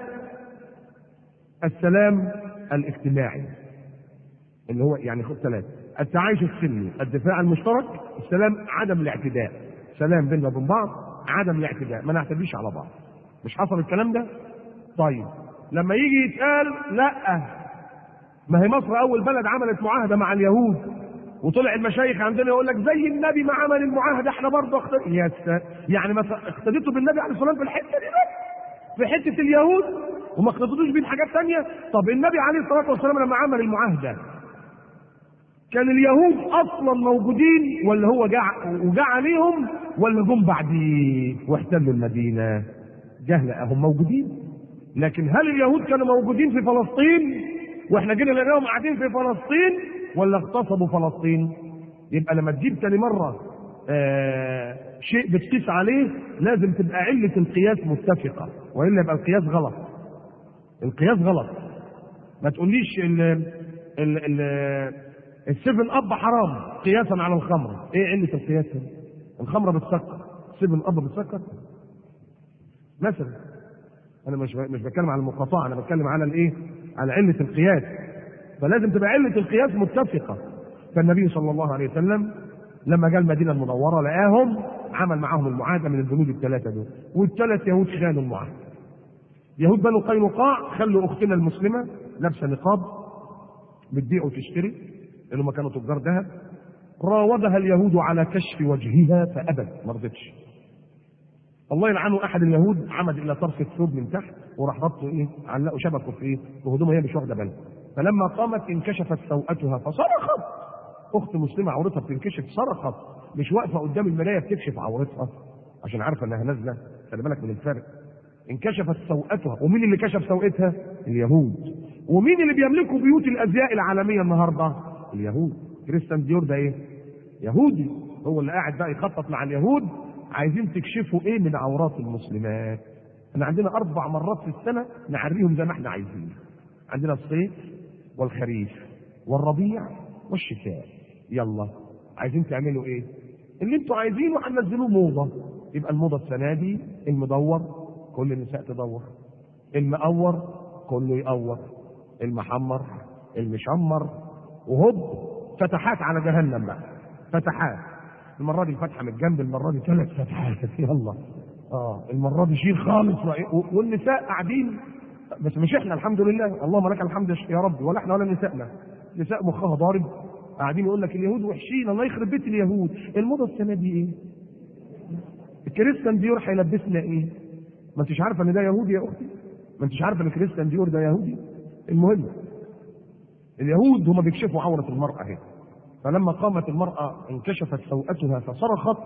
السلام الاجتماعي اللي هو يعني خد ثلاثه التعايش السلمي الدفاع المشترك السلام عدم الاعتداء سلام بيننا وبين بعض عدم الاعتداء ما نعتديش على بعض مش حصل الكلام ده طيب لما يجي يتقال لا ما هي مصر اول بلد عملت معاهده مع اليهود وطلع المشايخ عندنا يقول لك زي النبي ما عمل المعاهده احنا برضه اخت... يا س... يعني ما اقتديتوا بالنبي عليه الصلاه والسلام في الحته دي بس في حته اليهود وما اقتدتوش بيه حاجات ثانيه طب النبي عليه الصلاه والسلام لما عمل المعاهده كان اليهود اصلا موجودين ولا هو جاء وجاء عليهم ولا جم بعديه واحتلوا المدينه جهل هم موجودين لكن هل اليهود كانوا موجودين في فلسطين واحنا جينا لقيناهم قاعدين في فلسطين ولا اغتصبوا فلسطين يبقى لما تجيب تاني مره آه شيء بتقيس عليه لازم تبقى عله القياس متفقه والا يبقى القياس غلط القياس غلط ما تقوليش ال ال ال السيفن اب حرام قياسا على الخمر ايه عله القياس الخمره بتسكر السيفن اب بتسكر مثلا انا مش مش بتكلم على المقاطعه انا بتكلم على الايه على عله القياس فلازم تبقى عله القياس متفقه فالنبي صلى الله عليه وسلم لما جاء المدينه المنوره لقاهم عمل معاهم المعاهده من البنود الثلاثه دول والثلاث يهود خانوا المعاهده يهود بنو قينقاع خلوا اختنا المسلمه لابسه نقاب بتبيع وتشتري لانهم كانوا تجار ذهب راودها اليهود على كشف وجهها فابت ما رضتش الله يلعنه احد اليهود عمد الى طرف الثوب من تحت وراح ربطه ايه علقوا شبكه في ايه في هدومها هي مش واخده بالها فلما قامت انكشفت سوءتها فصرخت اخت مسلمه عورتها بتنكشف صرخت مش واقفه قدام المرايه بتكشف عورتها عشان عارفه انها نازله خلي بالك من الفرق انكشفت سوءتها ومين اللي كشف سوءتها اليهود ومين اللي بيملكوا بيوت الازياء العالميه النهارده اليهود كريستيان ديور ده ايه يهودي هو اللي قاعد بقى يخطط مع اليهود عايزين تكشفوا ايه من عورات المسلمات احنا عندنا اربع مرات في السنه نعريهم زي ما احنا عايزين عندنا الصيف والخريف والربيع والشتاء يلا عايزين تعملوا ايه اللي انتوا عايزينه هننزلوه موضه يبقى الموضه السنه دي المدور كل النساء تدور المقور كله يقور المحمر المشمر وهوب فتحات على جهنم بقى فتحات المره دي الفتحه من الجنب المره دي ثلاث فتحات يلا اه المره دي شيل خالص والنساء قاعدين بس مش احنا الحمد لله اللهم لك الحمد يا رب ولا احنا ولا نسائنا نساء مخها ضارب قاعدين يقول لك اليهود وحشين الله يخرب بيت اليهود الموضه السنه دي ايه؟ الكريستيان ديور هيلبسنا ايه؟ ما انتش عارفه ان ده يهودي يا اختي؟ ما انتش عارفه ان كريستيان ديور ده يهودي؟ المهم اليهود هم بيكشفوا عوره المراه هنا فلما قامت المراه انكشفت سوءتها فصرخت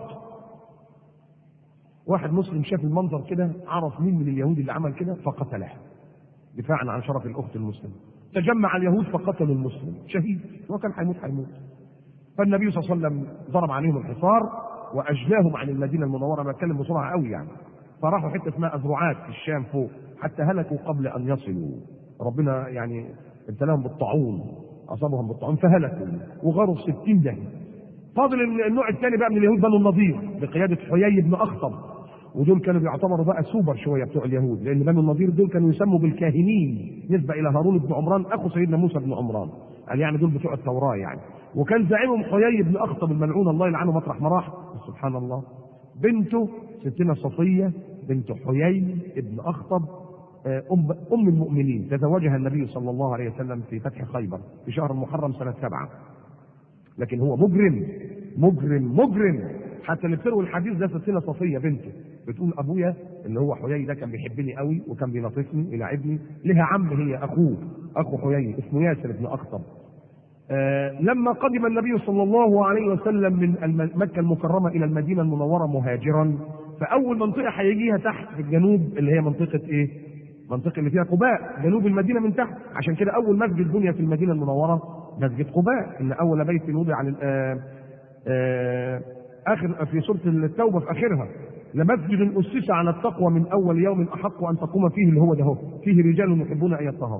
واحد مسلم شاف المنظر كده عرف مين من اليهود اللي عمل كده فقتلها دفاعا عن شرف الاخت المسلمه تجمع اليهود فقتلوا المسلم شهيد هو كان هيموت هيموت فالنبي صلى الله عليه وسلم ضرب عليهم الحصار واجلاهم عن المدينه المنوره انا بتكلم بسرعه قوي يعني فراحوا حته اسمها ازرعات في الشام فوق حتى هلكوا قبل ان يصلوا ربنا يعني ابتلاهم بالطاعون اصابهم بالطاعون فهلكوا وغاروا في 60 دهيه فاضل النوع الثاني بقى من اليهود بنو النضير بقياده حيي بن اخطب ودول كانوا بيعتبروا بقى سوبر شويه بتوع اليهود لان بنو النضير دول كانوا يسموا بالكاهنين نسبه الى هارون بن عمران اخو سيدنا موسى بن عمران قال يعني دول بتوع التوراه يعني وكان زعيمهم حيي بن اخطب الملعون الله يلعنه مطرح ما راح سبحان الله بنته ستنا صفيه بنت حيي بن اخطب ام ام المؤمنين تزوجها النبي صلى الله عليه وسلم في فتح خيبر في شهر المحرم سنه سبعه لكن هو مجرم مجرم مجرم حتى اللي بتروي الحديث ده ستنا صفيه بنته بتقول ابويا اللي هو حيي ده كان بيحبني قوي وكان بيلطفني يلاعبني لها عم هي اخوه اخو حيي اسمه ياسر بن اخطب آه لما قدم النبي صلى الله عليه وسلم من مكه المكرمه الى المدينه المنوره مهاجرا فاول منطقه هيجيها تحت في الجنوب اللي هي منطقه ايه؟ منطقه اللي فيها قباء جنوب المدينه من تحت عشان كده اول مسجد بني في المدينه المنوره مسجد قباء ان اول بيت وضع آه آه اخر في سوره التوبه في اخرها لمسجد اسس على التقوى من اول يوم احق ان تقوم فيه اللي هو ده هو فيه رجال يحبون ان يطهروا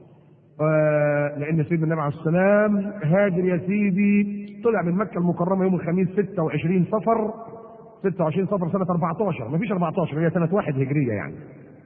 آه لان سيدنا النبي عليه السلام هاجر يا سيدي طلع من مكه المكرمه يوم الخميس 26 صفر 26 صفر سنه 14 ما فيش 14 هي سنه واحد هجريه يعني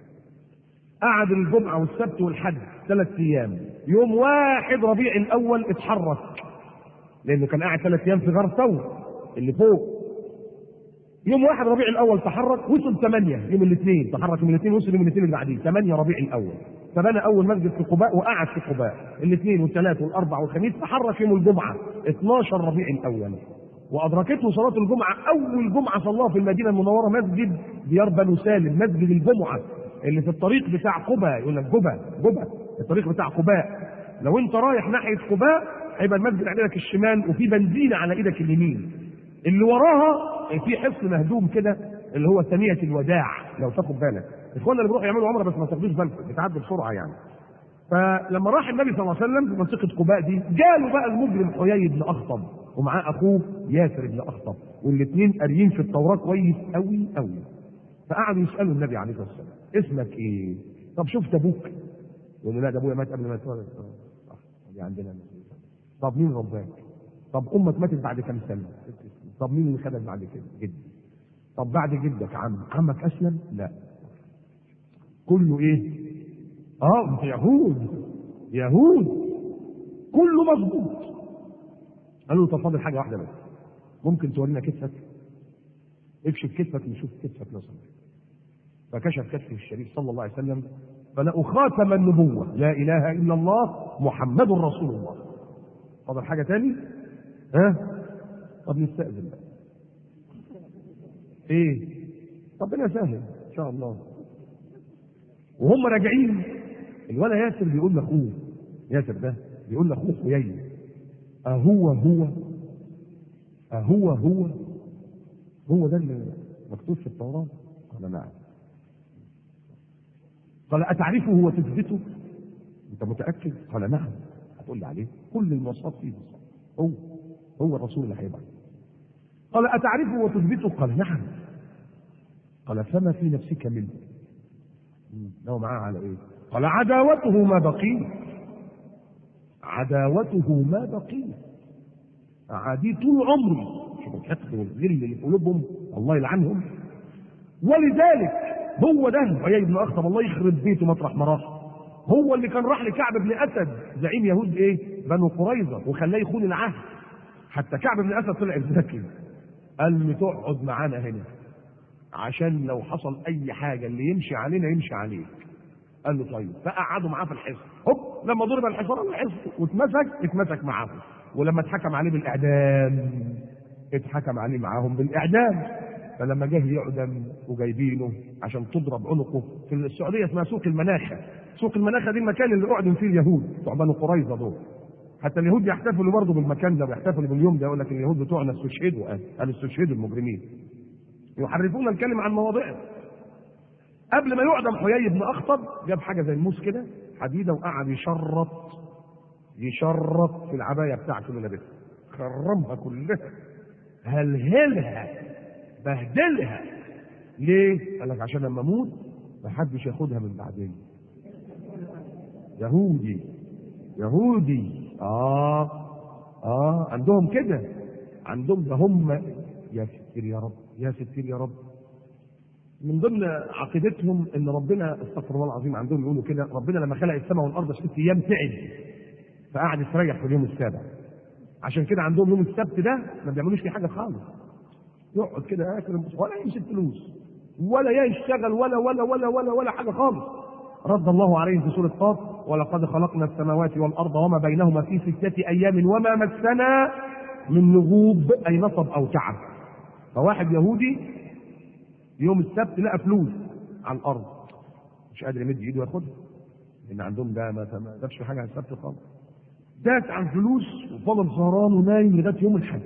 قعد الجمعه والسبت والحد ثلاث ايام يوم واحد ربيع الاول اتحرك لانه كان قاعد ثلاث ايام في غار ثور اللي فوق يوم واحد ربيع الاول تحرك وصل ثمانية يوم الاثنين تحرك يوم الاثنين وصل يوم الاثنين اللي بعديه ثمانية ربيع الاول فبنى اول مسجد في قباء وقعد في قباء الاثنين والثلاث والاربع والخميس تحرك يوم الجمعه 12 ربيع الاول وادركته صلاه الجمعه اول جمعه صلاها في المدينه المنوره مسجد ديار بنو سالم مسجد الجمعه اللي في الطريق بتاع قباء يقول لك جبا جبا الطريق بتاع قباء لو انت رايح ناحيه قباء هيبقى المسجد على ايدك الشمال وفي بنزينه على ايدك اليمين اللي وراها في حصن مهدوم كده اللي هو ثانية الوداع لو تاخد بالك اخواننا اللي بيروحوا يعملوا عمره بس ما تاخدوش بالكم بتعدي بسرعه يعني فلما راح النبي صلى الله عليه وسلم في منطقه قباء دي جاله بقى المجرم حيي بن اخطب ومعاه اخوه ياسر بن اخطب والاثنين قاريين في التوراه كويس قوي قوي فقعدوا يسالوا النبي عليه الصلاه والسلام اسمك ايه؟ طب شفت ابوك؟ يقول له لا ده ابويا مات قبل ما يتولد صح دي عندنا طب مين رباك؟ طب امك ماتت بعد كام سنه؟ طب مين اللي خدك بعد كده؟ جدي طب بعد جدك عم عمك اسلم؟ لا كله ايه؟ اه يهود يهود كله مظبوط قالوا له طب فاضل حاجه واحده بس ممكن تورينا كتفك؟ اكشف كتفك نشوف كتفك لو سمحت فكشف كتفه الشريف صلى الله عليه وسلم فلقوا خاتم النبوه لا اله الا الله محمد رسول الله فاضل حاجه تاني؟ ها؟ طب نستأذن بقى ايه ربنا يسهل ان شاء الله وهم راجعين الولا ياسر بيقول لاخوه ياسر ده بيقول لاخوه حيي اهو هو اهو هو هو ده اللي مكتوب في التوراه قال نعم قال اتعرفه وتثبته انت متاكد قال نعم هتقول لي عليه كل المواصفات فيه هو هو الرسول اللي هيبعث قال أتعرفه وتثبته؟ قال نعم قال فما في نفسك منه؟ لو معاه على إيه؟ قال عداوته ما بقي عداوته ما بقي أعاديه طول عمري شوف الحقد والغل اللي في قلوبهم الله يلعنهم ولذلك هو ده حيي بن أخطب الله يخرب بيته مطرح ما راح هو اللي كان راح لكعب بن أسد زعيم يهود إيه؟ بنو قريظة وخلاه يخون العهد حتى كعب بن أسد طلع ذكي قال له تقعد معانا هنا عشان لو حصل اي حاجه اللي يمشي علينا يمشي عليك قال له طيب فقعدوا معاه في الحصن هوب لما ضرب الحصان الحصن واتمسك اتمسك معاهم ولما اتحكم عليه بالاعدام اتحكم عليه معاهم بالاعدام فلما جه يعدم وجايبينه عشان تضرب عنقه في السعوديه اسمها سوق المناخه سوق المناخه دي المكان اللي اعدم فيه اليهود بتوع بنو قريظه دول حتى اليهود بيحتفلوا برضه بالمكان ده ويحتفلوا باليوم ده يقول لك اليهود بتوعنا استشهدوا قال قال استشهدوا المجرمين يحرفون الكلمة عن مواضعه قبل ما يعدم حيي بن أخطب جاب حاجة زي الموس كده حديده وقعد يشرط يشرط في العبايه بتاعته اللي لابسها خرمها كلها هلهلها بهدلها ليه؟ قال لك عشان لما اموت ما حدش ياخدها من بعدين يهودي يهودي اه اه عندهم كده عندهم ده هم يا ستير يا رب يا ستير يا رب من ضمن عقيدتهم ان ربنا استغفر الله العظيم عندهم يقولوا كده ربنا لما خلق السماء والارض ست ايام تعب فقعد يستريح في اليوم السابع عشان كده عندهم يوم السبت ده ما بيعملوش فيه حاجه خالص يقعد كده ياكل ولا يمسك فلوس ولا يشتغل ولا ولا ولا ولا ولا حاجه خالص رد الله عليه في سوره قاف ولقد خلقنا السماوات والارض وما بينهما في سته ايام وما مسنا من لغوب اي نصب او تعب فواحد يهودي يوم السبت لقى فلوس على الارض مش قادر يمد ايده وياخدها لان عندهم ده ما ما جابش في حاجه على السبت خالص داس عن فلوس وفضل سهران ونايم لغايه يوم الحد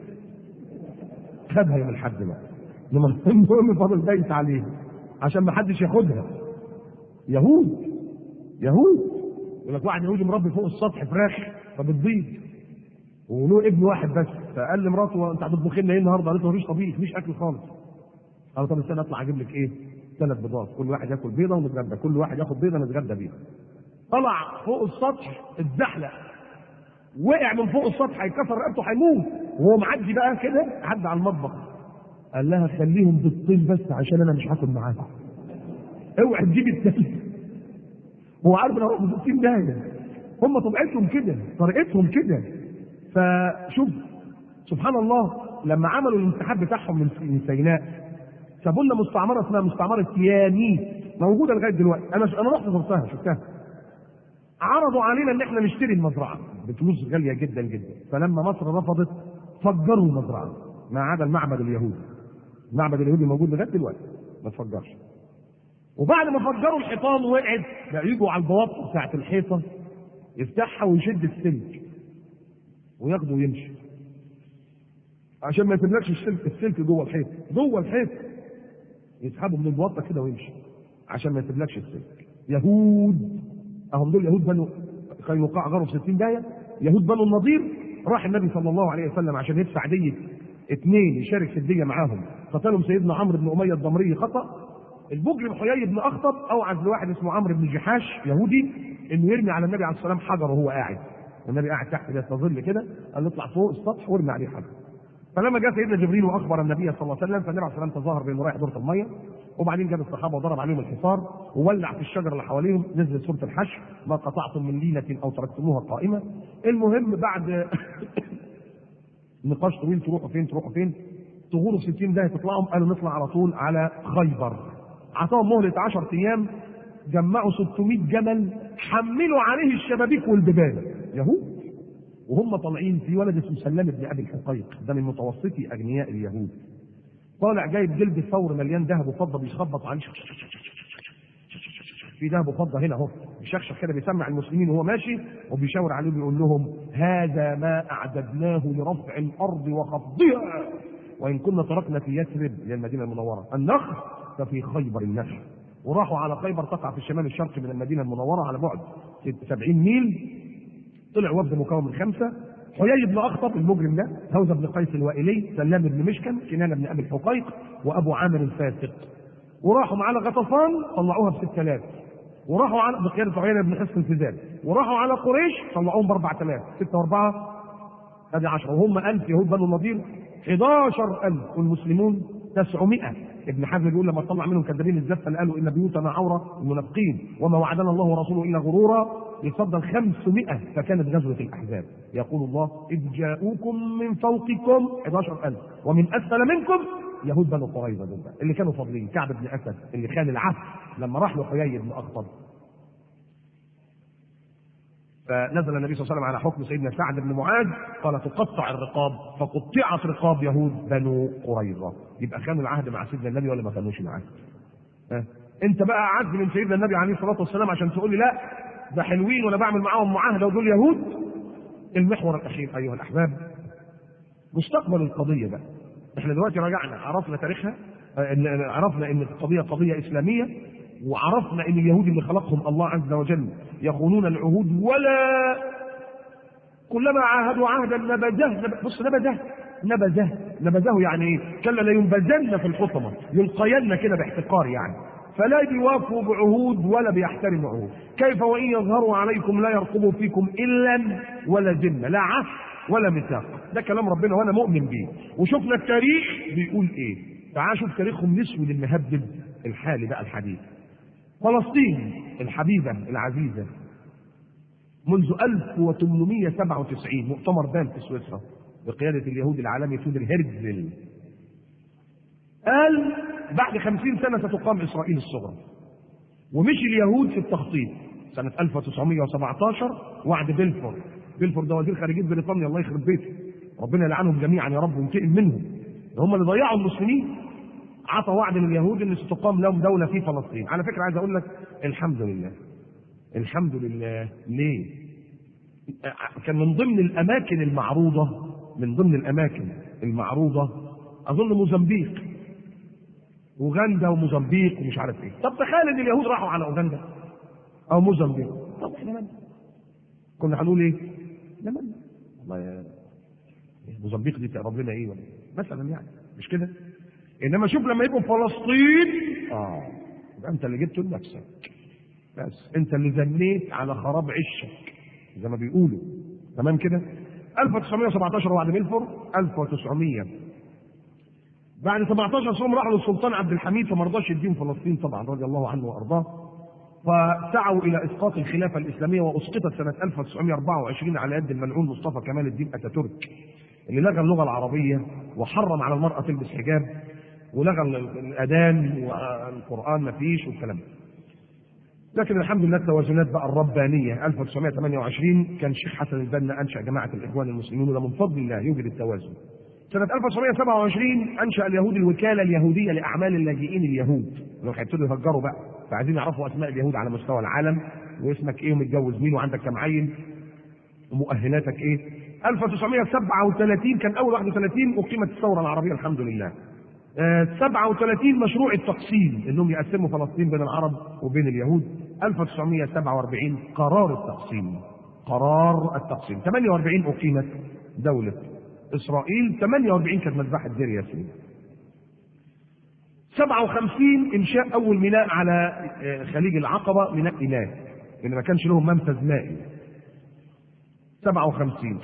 خدها يوم الحد بقى المهم فضل دايس عليه عشان ما حدش ياخدها يهود يهود يقول لك واحد يهودي مربي فوق السطح فراخ فبتبيض وله ابن واحد بس فقال لمراته انت هتطبخي لنا ايه النهارده؟ قالت له مفيش طبيخ مفيش اكل خالص قال طب استنى اطلع اجيب لك ايه؟ ثلاث بيضات كل واحد ياكل بيضه ونتغدى كل واحد ياخد بيضه نتغدى بيها طلع فوق السطح اتزحلق وقع من فوق السطح هيكسر رقبته هيموت وهو معدي بقى كده عدى على المطبخ قال لها خليهم بالطين بس عشان انا مش هاكل معاها اوعى تجيب التاني هو عارف ان هروح ب 60 داهيه هم طبيعتهم كده طريقتهم كده فشوف سبحان الله لما عملوا الانسحاب بتاعهم من من سيناء سابوا لنا مستعمره اسمها مستعمره تيانيت موجوده لغايه دلوقتي انا انا رحت زرتها شفتها عرضوا علينا ان احنا نشتري المزرعه بفلوس غاليه جدا جدا فلما مصر رفضت فجروا المزرعه ما عدا المعبد اليهودي المعبد اليهودي موجود لغايه دلوقتي ما تفجرش وبعد ما فجروا الحيطان وقعت بقى يجوا على البواطه بتاعت الحيطه يفتحها ويشد السلك وياخده ويمشي عشان ما يسيبلكش السلك السلك جوه الحيط جوه الحيط يسحبه من البواطه كده ويمشي عشان ما يسيبلكش السلك يهود اهم دول يهود بنو قينقاع غروا في 60 دايه يهود بنو النضير راح النبي صلى الله عليه وسلم عشان يدفع ديه اثنين يشارك في الديه معاهم قتلهم سيدنا عمرو بن اميه الضمري خطا المجرم حيي بن اخطب اوعز لواحد اسمه عمرو بن جحاش يهودي انه يرمي على النبي عليه الصلاه والسلام حجر وهو قاعد النبي قاعد تحت بيستظل كده قال له اطلع فوق السطح وارمي عليه حجر فلما جاء سيدنا جبريل واخبر النبي صلى الله عليه وسلم فالنبي عليه الصلاه والسلام تظاهر بانه رايح دوره الميه وبعدين جاب الصحابه وضرب عليهم الحصار وولع في الشجر اللي حواليهم نزلت سوره الحشر ما قطعتم من لينه او تركتموها قائمه المهم بعد نقاش طويل تروحوا فين تروحوا فين تغوروا في 60 دقيقه تطلعوا قالوا نطلع على طول على خيبر عطاهم مهله 10 ايام جمعوا 600 جمل حملوا عليه الشبابيك والبيبان يهود وهم طالعين في ولد اسمه سلام بن ابي الحقيق ده من متوسطي اغنياء اليهود طالع جايب جلد ثور مليان ذهب وفضه بيخبط عليه في ذهب وفضه هنا اهو بيشخشخ كده بيسمع المسلمين وهو ماشي وبيشاور عليهم بيقول لهم هذا ما اعددناه لرفع الارض وخفضها وان كنا تركنا في يثرب هي المدينه المنوره النخل ففي خيبر النخل وراحوا على خيبر تقع في الشمال الشرقي من المدينه المنوره على بعد 70 ميل طلع وفد مكون من خمسه حيي بن اخطب المجرم ده هوزه بن قيس الوائلي سلام بن مشكم كنانه بن ابي الحقيق وابو عامر الفاسق وراحوا معانا غطفان طلعوها ب 6000 وراحوا على بقياده عيينه بن حصن الفزاز وراحوا على قريش طلعوهم ب 4000 6 و4 ادي 10 وهم 1000 يهود بنو النضير 11000 والمسلمون 900 ابن حزم بيقول لما طلع منهم كذابين الزفه قالوا ان بيوتنا عوره المنافقين وما وعدنا الله ورسوله الا غرورا يفضل 500 فكانت غزوه الاحزاب يقول الله اذ جاءوكم من فوقكم 11000 ومن اسفل منكم يهود بنو قريظه دول بقى، اللي كانوا فاضلين كعب بن اسد اللي خان العهد لما راح له حيي بن اخطب فنزل النبي صلى الله عليه وسلم على حكم سيدنا سعد بن معاذ قال تقطع الرقاب فقطعت رقاب يهود بنو قريظه يبقى خانوا العهد مع سيدنا النبي ولا ما خانوش العهد؟ ها؟ انت بقى اعز من سيدنا النبي عليه الصلاه والسلام عشان تقول لي لا ده حلوين وانا بعمل معاهم معاهده ودول يهود المحور الاخير ايها الاحباب مستقبل القضيه بقى احنا دلوقتي راجعنا عرفنا تاريخها آه، إن- عرفنا ان القضيه قضيه اسلاميه وعرفنا ان اليهود اللي خلقهم الله عز وجل يخونون العهود ولا كلما عاهدوا عهدا نبذه بص نبذه نبذه نبذه يعني ايه؟ كلا لينبذن في الحطمه يلقين كده باحتقار يعني فلا بيوافوا بعهود ولا بيحترموا عهود كيف وان يظهروا عليكم لا يرقبوا فيكم الا ولا ذمه لا عهد ولا ميثاق ده كلام ربنا وانا مؤمن بيه وشفنا التاريخ بيقول ايه تعال شوف تاريخهم الاسود المهبب الحالي بقى الحديث فلسطين الحبيبه العزيزه منذ 1897 مؤتمر بان في سويسرا بقيادة اليهود العالمي تودر هيرتزل قال بعد خمسين سنة ستقام إسرائيل الصغرى ومشي اليهود في التخطيط سنة 1917 وعد بلفور بلفور ده وزير خارجية بريطانيا الله يخرب بيته ربنا يلعنهم جميعا يا رب وينتقم منهم هم اللي ضيعوا المسلمين عطى وعد لليهود ان ستقام لهم دولة في فلسطين على فكرة عايز اقول لك الحمد لله الحمد لله ليه كان من ضمن الاماكن المعروضة من ضمن الاماكن المعروضة اظن موزمبيق اوغندا وموزمبيق ومش عارف ايه طب تخيل ان اليهود راحوا على اوغندا او موزمبيق طب احنا من كنا هنقول ايه لا من والله يا موزمبيق دي تقرب لنا ايه ولا مثلا يعني مش كده انما شوف لما يبقوا في فلسطين اه يبقى انت اللي جبته لنفسك بس انت اللي زنيت على خراب عشك زي ما بيقولوا تمام كده 1917 وعد بلفور 1900 بعد 17 صوم راحوا للسلطان عبد الحميد فما رضاش يديهم فلسطين طبعا رضي الله عنه وارضاه فسعوا الى اسقاط الخلافه الاسلاميه واسقطت سنه 1924 على يد الملعون مصطفى كمال الدين اتاتورك اللي لغى اللغه العربيه وحرم على المراه تلبس حجاب ولغى الاذان والقران ما فيش والكلام ده لكن الحمد لله التوازنات بقى الربانية 1928 كان الشيخ حسن البنا أنشأ جماعة الإخوان المسلمين وده من فضل الله يوجد التوازن سنة 1927 أنشأ اليهود الوكالة اليهودية لأعمال اللاجئين اليهود لو هيبتدوا يفجروا بقى فعايزين يعرفوا أسماء اليهود على مستوى العالم واسمك إيه ومتجوز مين وعندك كم عيل ومؤهلاتك إيه 1937 كان أول 31 أقيمت الثورة العربية الحمد لله 37 مشروع التقسيم انهم يقسموا فلسطين بين العرب وبين اليهود 1947 قرار التقسيم قرار التقسيم 48 اقيمت دولة اسرائيل 48 كانت مذبحة دير ياسين 57 انشاء اول ميناء على خليج العقبة ميناء ايلات لان ما كانش لهم منفذ مائي 57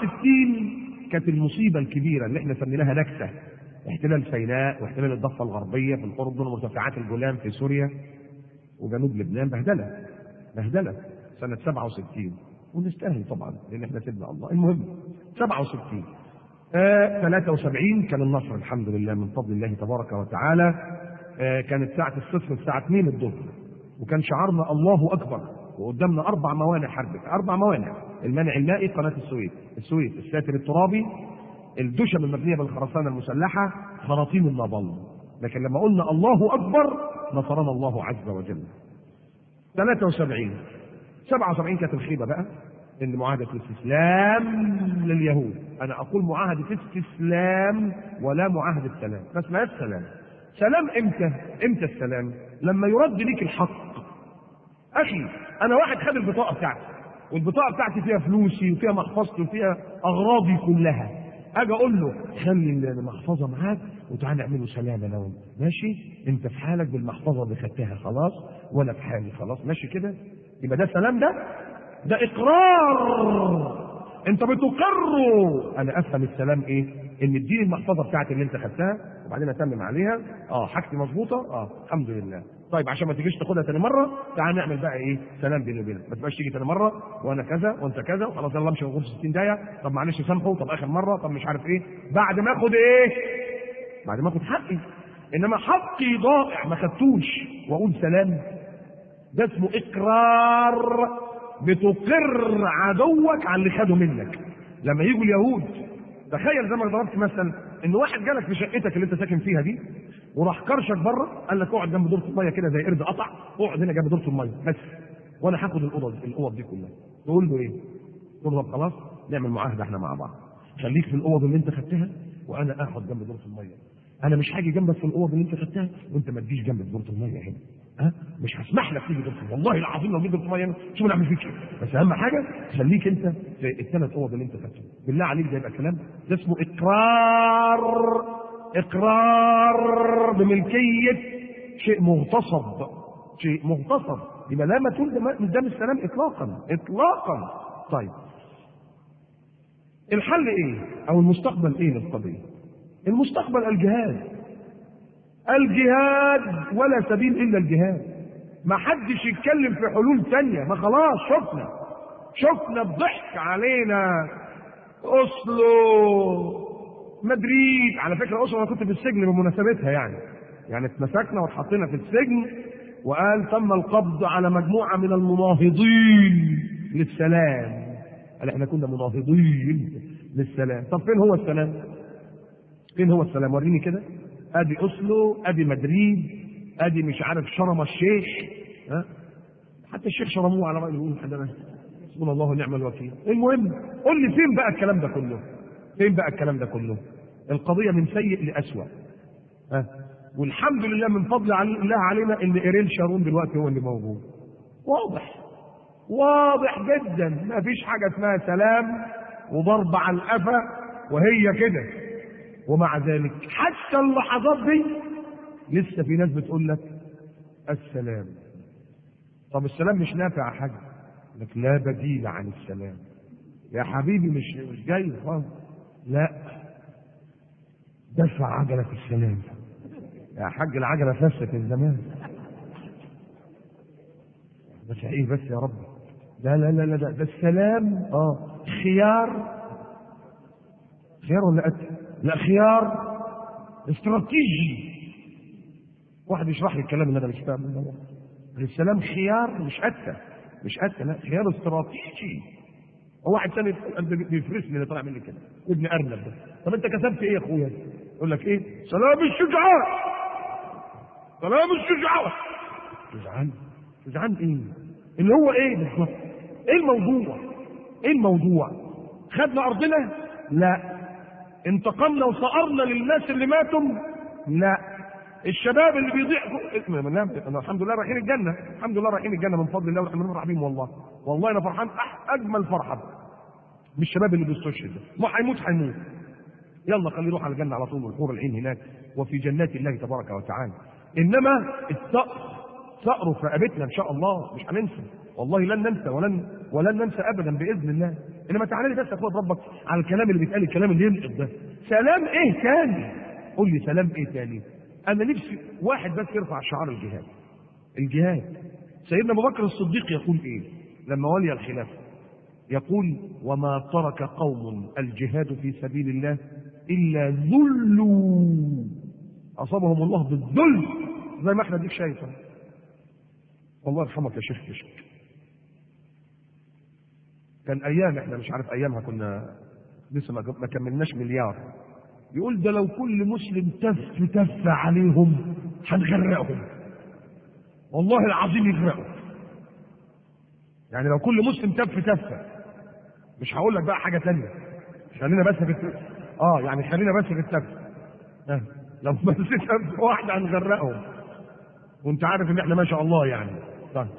67 كانت المصيبة الكبيرة اللي احنا سميناها نكسة احتلال سيناء واحتلال الضفه الغربيه في الاردن ومرتفعات الجولان في سوريا وجنوب لبنان بهدله بهدله سنه 67 ونستاهل طبعا لان احنا سيدنا الله المهم 67 آه 73 كان النصر الحمد لله من فضل الله تبارك وتعالى آه كانت ساعة الصفر الساعة 2 الظهر وكان شعارنا الله أكبر وقدامنا أربع موانع حربك أربع موانع المانع المائي قناة السويس السويس الساتر الترابي الدشم المبنية بالخرسانة المسلحة خراطيم النابل لكن لما قلنا الله أكبر نصرنا الله عز وجل 73 77 كانت الخيبة بقى ان معاهدة الاستسلام لليهود انا اقول معاهدة استسلام ولا معاهدة سلام بس ما السلام سلام امتى امتى السلام لما يرد ليك الحق اخي انا واحد خد البطاقة بتاعتي والبطاقة بتاعتي فيها فلوسي وفيها محفظتي وفيها اغراضي كلها اجي اقول له خلي المحفظه معاك وتعالى نعمله سلام انا وانت ماشي انت في حالك بالمحفظه اللي خدتها خلاص وانا في حالي خلاص ماشي كده يبقى ده سلام ده ده اقرار انت بتقر انا افهم السلام ايه ان اديني المحفظه بتاعتي اللي انت خدتها وبعدين اتمم عليها اه حاجتي مظبوطه اه الحمد لله طيب عشان ما تجيش تاخدها تاني مره تعال نعمل بقى ايه سلام بيني وبينك ما تبقاش تيجي تاني مره وانا كذا وانت كذا وخلاص يلا امشي غرفه 60 دقيقه طب معلش سامحه طب اخر مره طب مش عارف ايه بعد ما اخد ايه بعد ما اخد حقي انما حقي ضائع ما خدتوش واقول سلام ده اسمه اقرار بتقر عدوك على اللي خده منك لما يجوا اليهود تخيل زي ما ضربت مثلا ان واحد جالك في شقتك اللي انت ساكن فيها دي وراح كرشك بره قال لك اقعد جنب دورة الميه كده زي قرد قطع اقعد هنا جنب دورة الميه بس وانا هاخد الاوضه دي الاوض دي كلها تقول له ايه؟ تقول له خلاص نعمل معاهده احنا مع بعض خليك في الاوض اللي انت خدتها وانا اخد جنب دورة الميه انا مش هاجي جنبك في الاوض اللي انت خدتها وانت ما تجيش جنب دورة الميه هنا ها مش هسمح لك تيجي دورة والله العظيم لو جيت دورة الميه هنا شو نعمل فيك إيه؟ بس اهم حاجه خليك انت في الثلاث اوض اللي انت خدتهم بالله عليك ده يبقى كلام ده اسمه اقرار اقرار بملكيه شيء مغتصب شيء مغتصب يبقى لا ما تقول ده مش ده مش سلام اطلاقا اطلاقا طيب الحل ايه او المستقبل ايه للقضيه المستقبل الجهاد الجهاد ولا سبيل الا الجهاد ما حدش يتكلم في حلول تانية ما خلاص شفنا شفنا الضحك علينا اصلو مدريد على فكره اصلا انا كنت في السجن بمناسبتها يعني يعني اتمسكنا واتحطينا في السجن وقال تم القبض على مجموعه من المناهضين للسلام قال احنا كنا مناهضين للسلام طب فين هو السلام فين هو السلام وريني كده ادي اوسلو ادي مدريد ادي مش عارف شرم الشيخ ها حتى الشيخ شرموه على راي يقول حدنا حسبنا الله ونعم الوكيل المهم قول لي فين بقى الكلام ده كله فين بقى الكلام ده كله القضيه من سيء لاسوء ها والحمد لله من فضل الله علينا ان ايريل شارون دلوقتي هو اللي موجود واضح واضح جدا ما فيش حاجه اسمها سلام وضرب على القفا وهي كده ومع ذلك حتى اللحظات دي لسه في ناس بتقول لك السلام طب السلام مش نافع حاجه لك لا بديل عن السلام يا حبيبي مش مش جاي خالص لا دفع عجلة السلام يا حاج العجلة فست من زمان بس ايه بس يا رب لا لا لا لا ده, ده السلام اه خيار خيار ولا قتل؟ لا خيار استراتيجي واحد يشرح لي الكلام اللي انا مش فاهمه السلام خيار مش قتل مش قتل لا خيار استراتيجي هو واحد ثاني بيفرسني اللي طالع مني كده ابن ارنب ده طب انت كسبت ايه يا اخويا؟ يقول لك ايه؟ سلام الشجعان سلام الشجعان شجعان شجعان ايه؟ اللي هو ايه بالظبط؟ ايه الموضوع؟ ايه الموضوع؟ خدنا ارضنا؟ لا انتقمنا وصقرنا للناس اللي ماتوا؟ لا الشباب اللي بيضيع انا الحمد لله رايحين الجنه الحمد لله رايحين الجنه من فضل الله ونحن بنفرح بيهم والله والله انا فرحان اجمل فرحه بالشباب اللي بيستشهد ده ما هيموت هيموت يلا خليه يروح على الجنه على طول والحور العين هناك وفي جنات الله تبارك وتعالى انما الثأر ثأر في رقبتنا ان شاء الله مش هننسى والله لن ننسى ولن ولن ننسى ابدا باذن الله انما تعالى لي بس اخويا ربك على الكلام اللي بيتقال الكلام اللي ينقض ده سلام ايه تاني قول لي سلام ايه تاني انا نفسي واحد بس يرفع شعار الجهاد الجهاد سيدنا ابو بكر الصديق يقول ايه لما ولي الخلافه يقول وما ترك قوم الجهاد في سبيل الله الا ذلوا اصابهم الله بالذل زي ما احنا ديك شايفه الله يرحمك يا شيخ كشك كان ايام احنا مش عارف ايامها كنا لسه ما كملناش مليار يقول ده لو كل مسلم تف تف عليهم هنغرقهم والله العظيم يغرقوا يعني لو كل مسلم تف تف مش هقول لك بقى حاجه ثانيه خلينا بس في التف اه يعني خلينا بس في التف آه. لو بس تف واحده هنغرقهم وانت عارف ان احنا ما شاء الله يعني طيب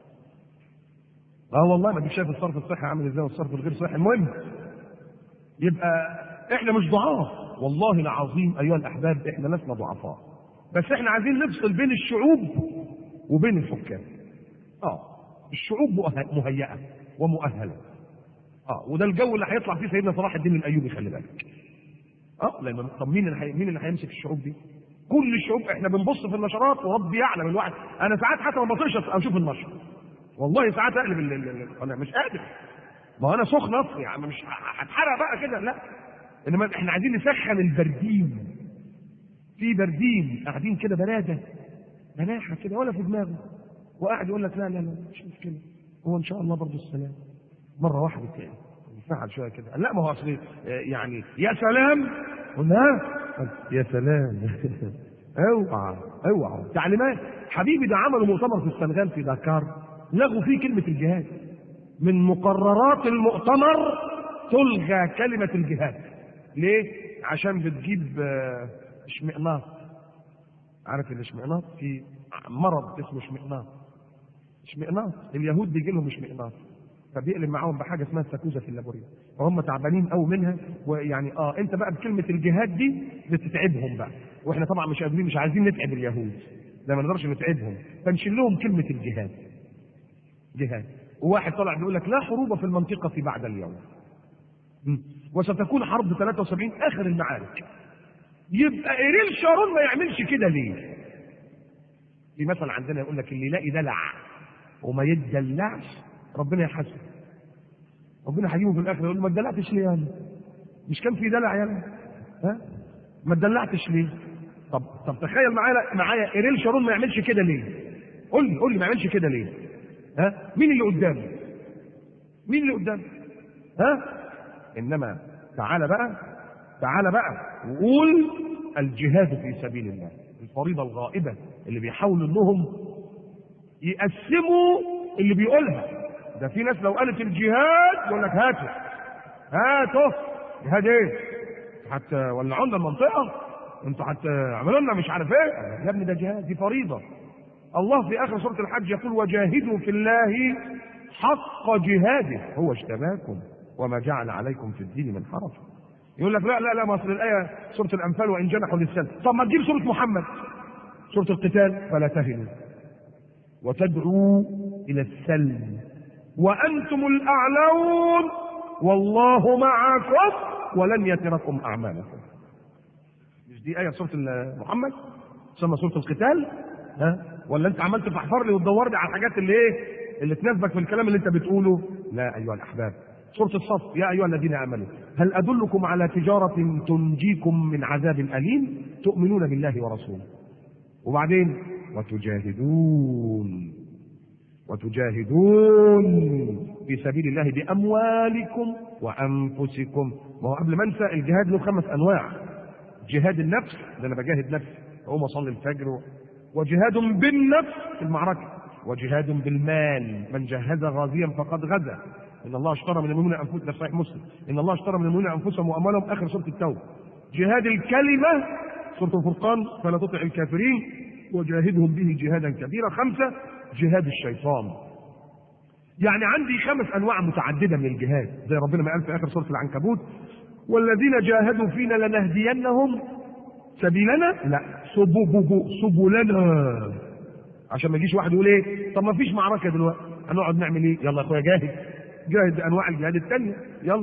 اه والله ما شايف الصرف الصحي عامل ازاي والصرف الغير صحي المهم يبقى احنا مش ضعاف والله العظيم ايها الاحباب احنا لسنا ضعفاء بس احنا عايزين نفصل بين الشعوب وبين الحكام اه الشعوب مهيئه ومؤهله اه وده الجو اللي هيطلع فيه سيدنا صلاح الدين الايوبي خلي بالك اه لان طب مين اللي مين اللي هيمسك الشعوب دي؟ كل الشعوب احنا بنبص في النشرات وربي يعلم الواحد انا ساعات حتى ما بطيقش اشوف النشر والله ساعات اقلب انا مش قادر ما انا سخن اصلي يعني مش هتحرق بقى كده لا انما احنا عايزين نسخن البردين في بردين قاعدين كده بلاده مناحه كده ولا في دماغه وقاعد يقول لك لا لا لا مش مشكله هو ان شاء الله برضه السلام مره واحده تاني يفعل شويه كده لا ما هو اصل يعني يا سلام قلنا يا سلام اوعى اوعى تعليمات حبيبي ده عملوا مؤتمر في السنغال في دكار لغوا فيه كلمه الجهاد من مقررات المؤتمر تلغى كلمه الجهاد ليه؟ عشان بتجيب اشمئناط عارف الاشمئناط في مرض اسمه اشمئناط اشمئناط اليهود بيجي لهم اشمئناط فبيقلب معاهم بحاجه اسمها السكوزه في اللابوريه فهم تعبانين قوي منها ويعني اه انت بقى بكلمه الجهاد دي بتتعبهم بقى واحنا طبعا مش قادرين مش عايزين نتعب اليهود ده ما نقدرش نتعبهم فنشيل لهم كلمه الجهاد جهاد وواحد طلع بيقول لك لا حروب في المنطقه بعد اليوم م. وستكون حرب 73 اخر المعارك يبقى ايريل شارون ما يعملش كده ليه؟ في مثل عندنا يقول لك اللي يلاقي دلع وما يدلعش ربنا يحاسبه ربنا هيجيبه في الاخر يقول له ما اتدلعتش ليه يعني؟ مش كان في دلع يعني؟ ها؟ ما اتدلعتش ليه؟ طب طب تخيل معايا معايا ايريل شارون ما يعملش كده ليه؟ قول لي قول لي ما يعملش كده ليه؟ ها؟ مين اللي قدامه؟ مين اللي قدامه؟ ها؟ انما تعالى بقى تعالى بقى وقول الجهاد في سبيل الله الفريضه الغائبه اللي بيحاولوا انهم يقسموا اللي بيقولها ده في ناس لو قالت الجهاد يقول لك هاتوا هاتوا جهاد ايه؟ حتى ولعونا المنطقه انتوا حتى عملوا لنا مش عارف ايه يا ابني ده جهاد دي فريضه الله في اخر سوره الحج يقول وجاهدوا في الله حق جهاده هو اجتباكم وما جعل عليكم في الدين من حرج يقول لك لا لا لا ما اصل الايه سوره الانفال وان جنحوا للسلم طب ما تجيب سوره محمد سوره القتال فلا تهنوا وتدعوا الى السلم وانتم الاعلون والله معكم ولن يتركم اعمالكم مش دي ايه سوره محمد تسمى سوره القتال ها ولا انت عمال تفحفر لي وتدور لي على الحاجات اللي ايه اللي تناسبك في الكلام اللي انت بتقوله لا ايها الاحباب سورة الصف يا أيها الذين آمنوا هل أدلكم على تجارة تنجيكم من عذاب أليم تؤمنون بالله ورسوله وبعدين وتجاهدون وتجاهدون في سبيل الله بأموالكم وأنفسكم ما هو قبل ما أنسى الجهاد له خمس أنواع جهاد النفس ده أنا بجاهد نفسي أقوم أصلي الفجر وجهاد بالنفس في المعركة وجهاد بالمال من جهز غازيا فقد غزا ان الله اشترى من المؤمنين انفسهم صحيح مسلم ان الله اشترى من المؤمنين انفسهم واموالهم اخر سوره التوبه جهاد الكلمه سوره الفرقان فلا تطع الكافرين وجاهدهم به جهادا كبيرا خمسه جهاد الشيطان يعني عندي خمس انواع متعدده من الجهاد زي ربنا ما قال في اخر سوره العنكبوت والذين جاهدوا فينا لنهدينهم سبيلنا لا سبب سبلنا عشان ما يجيش واحد يقول ايه طب ما فيش معركه دلوقتي هنقعد نعمل ايه يلا يا اخويا جاهد جاهد بانواع الجهاد الثانيه يلا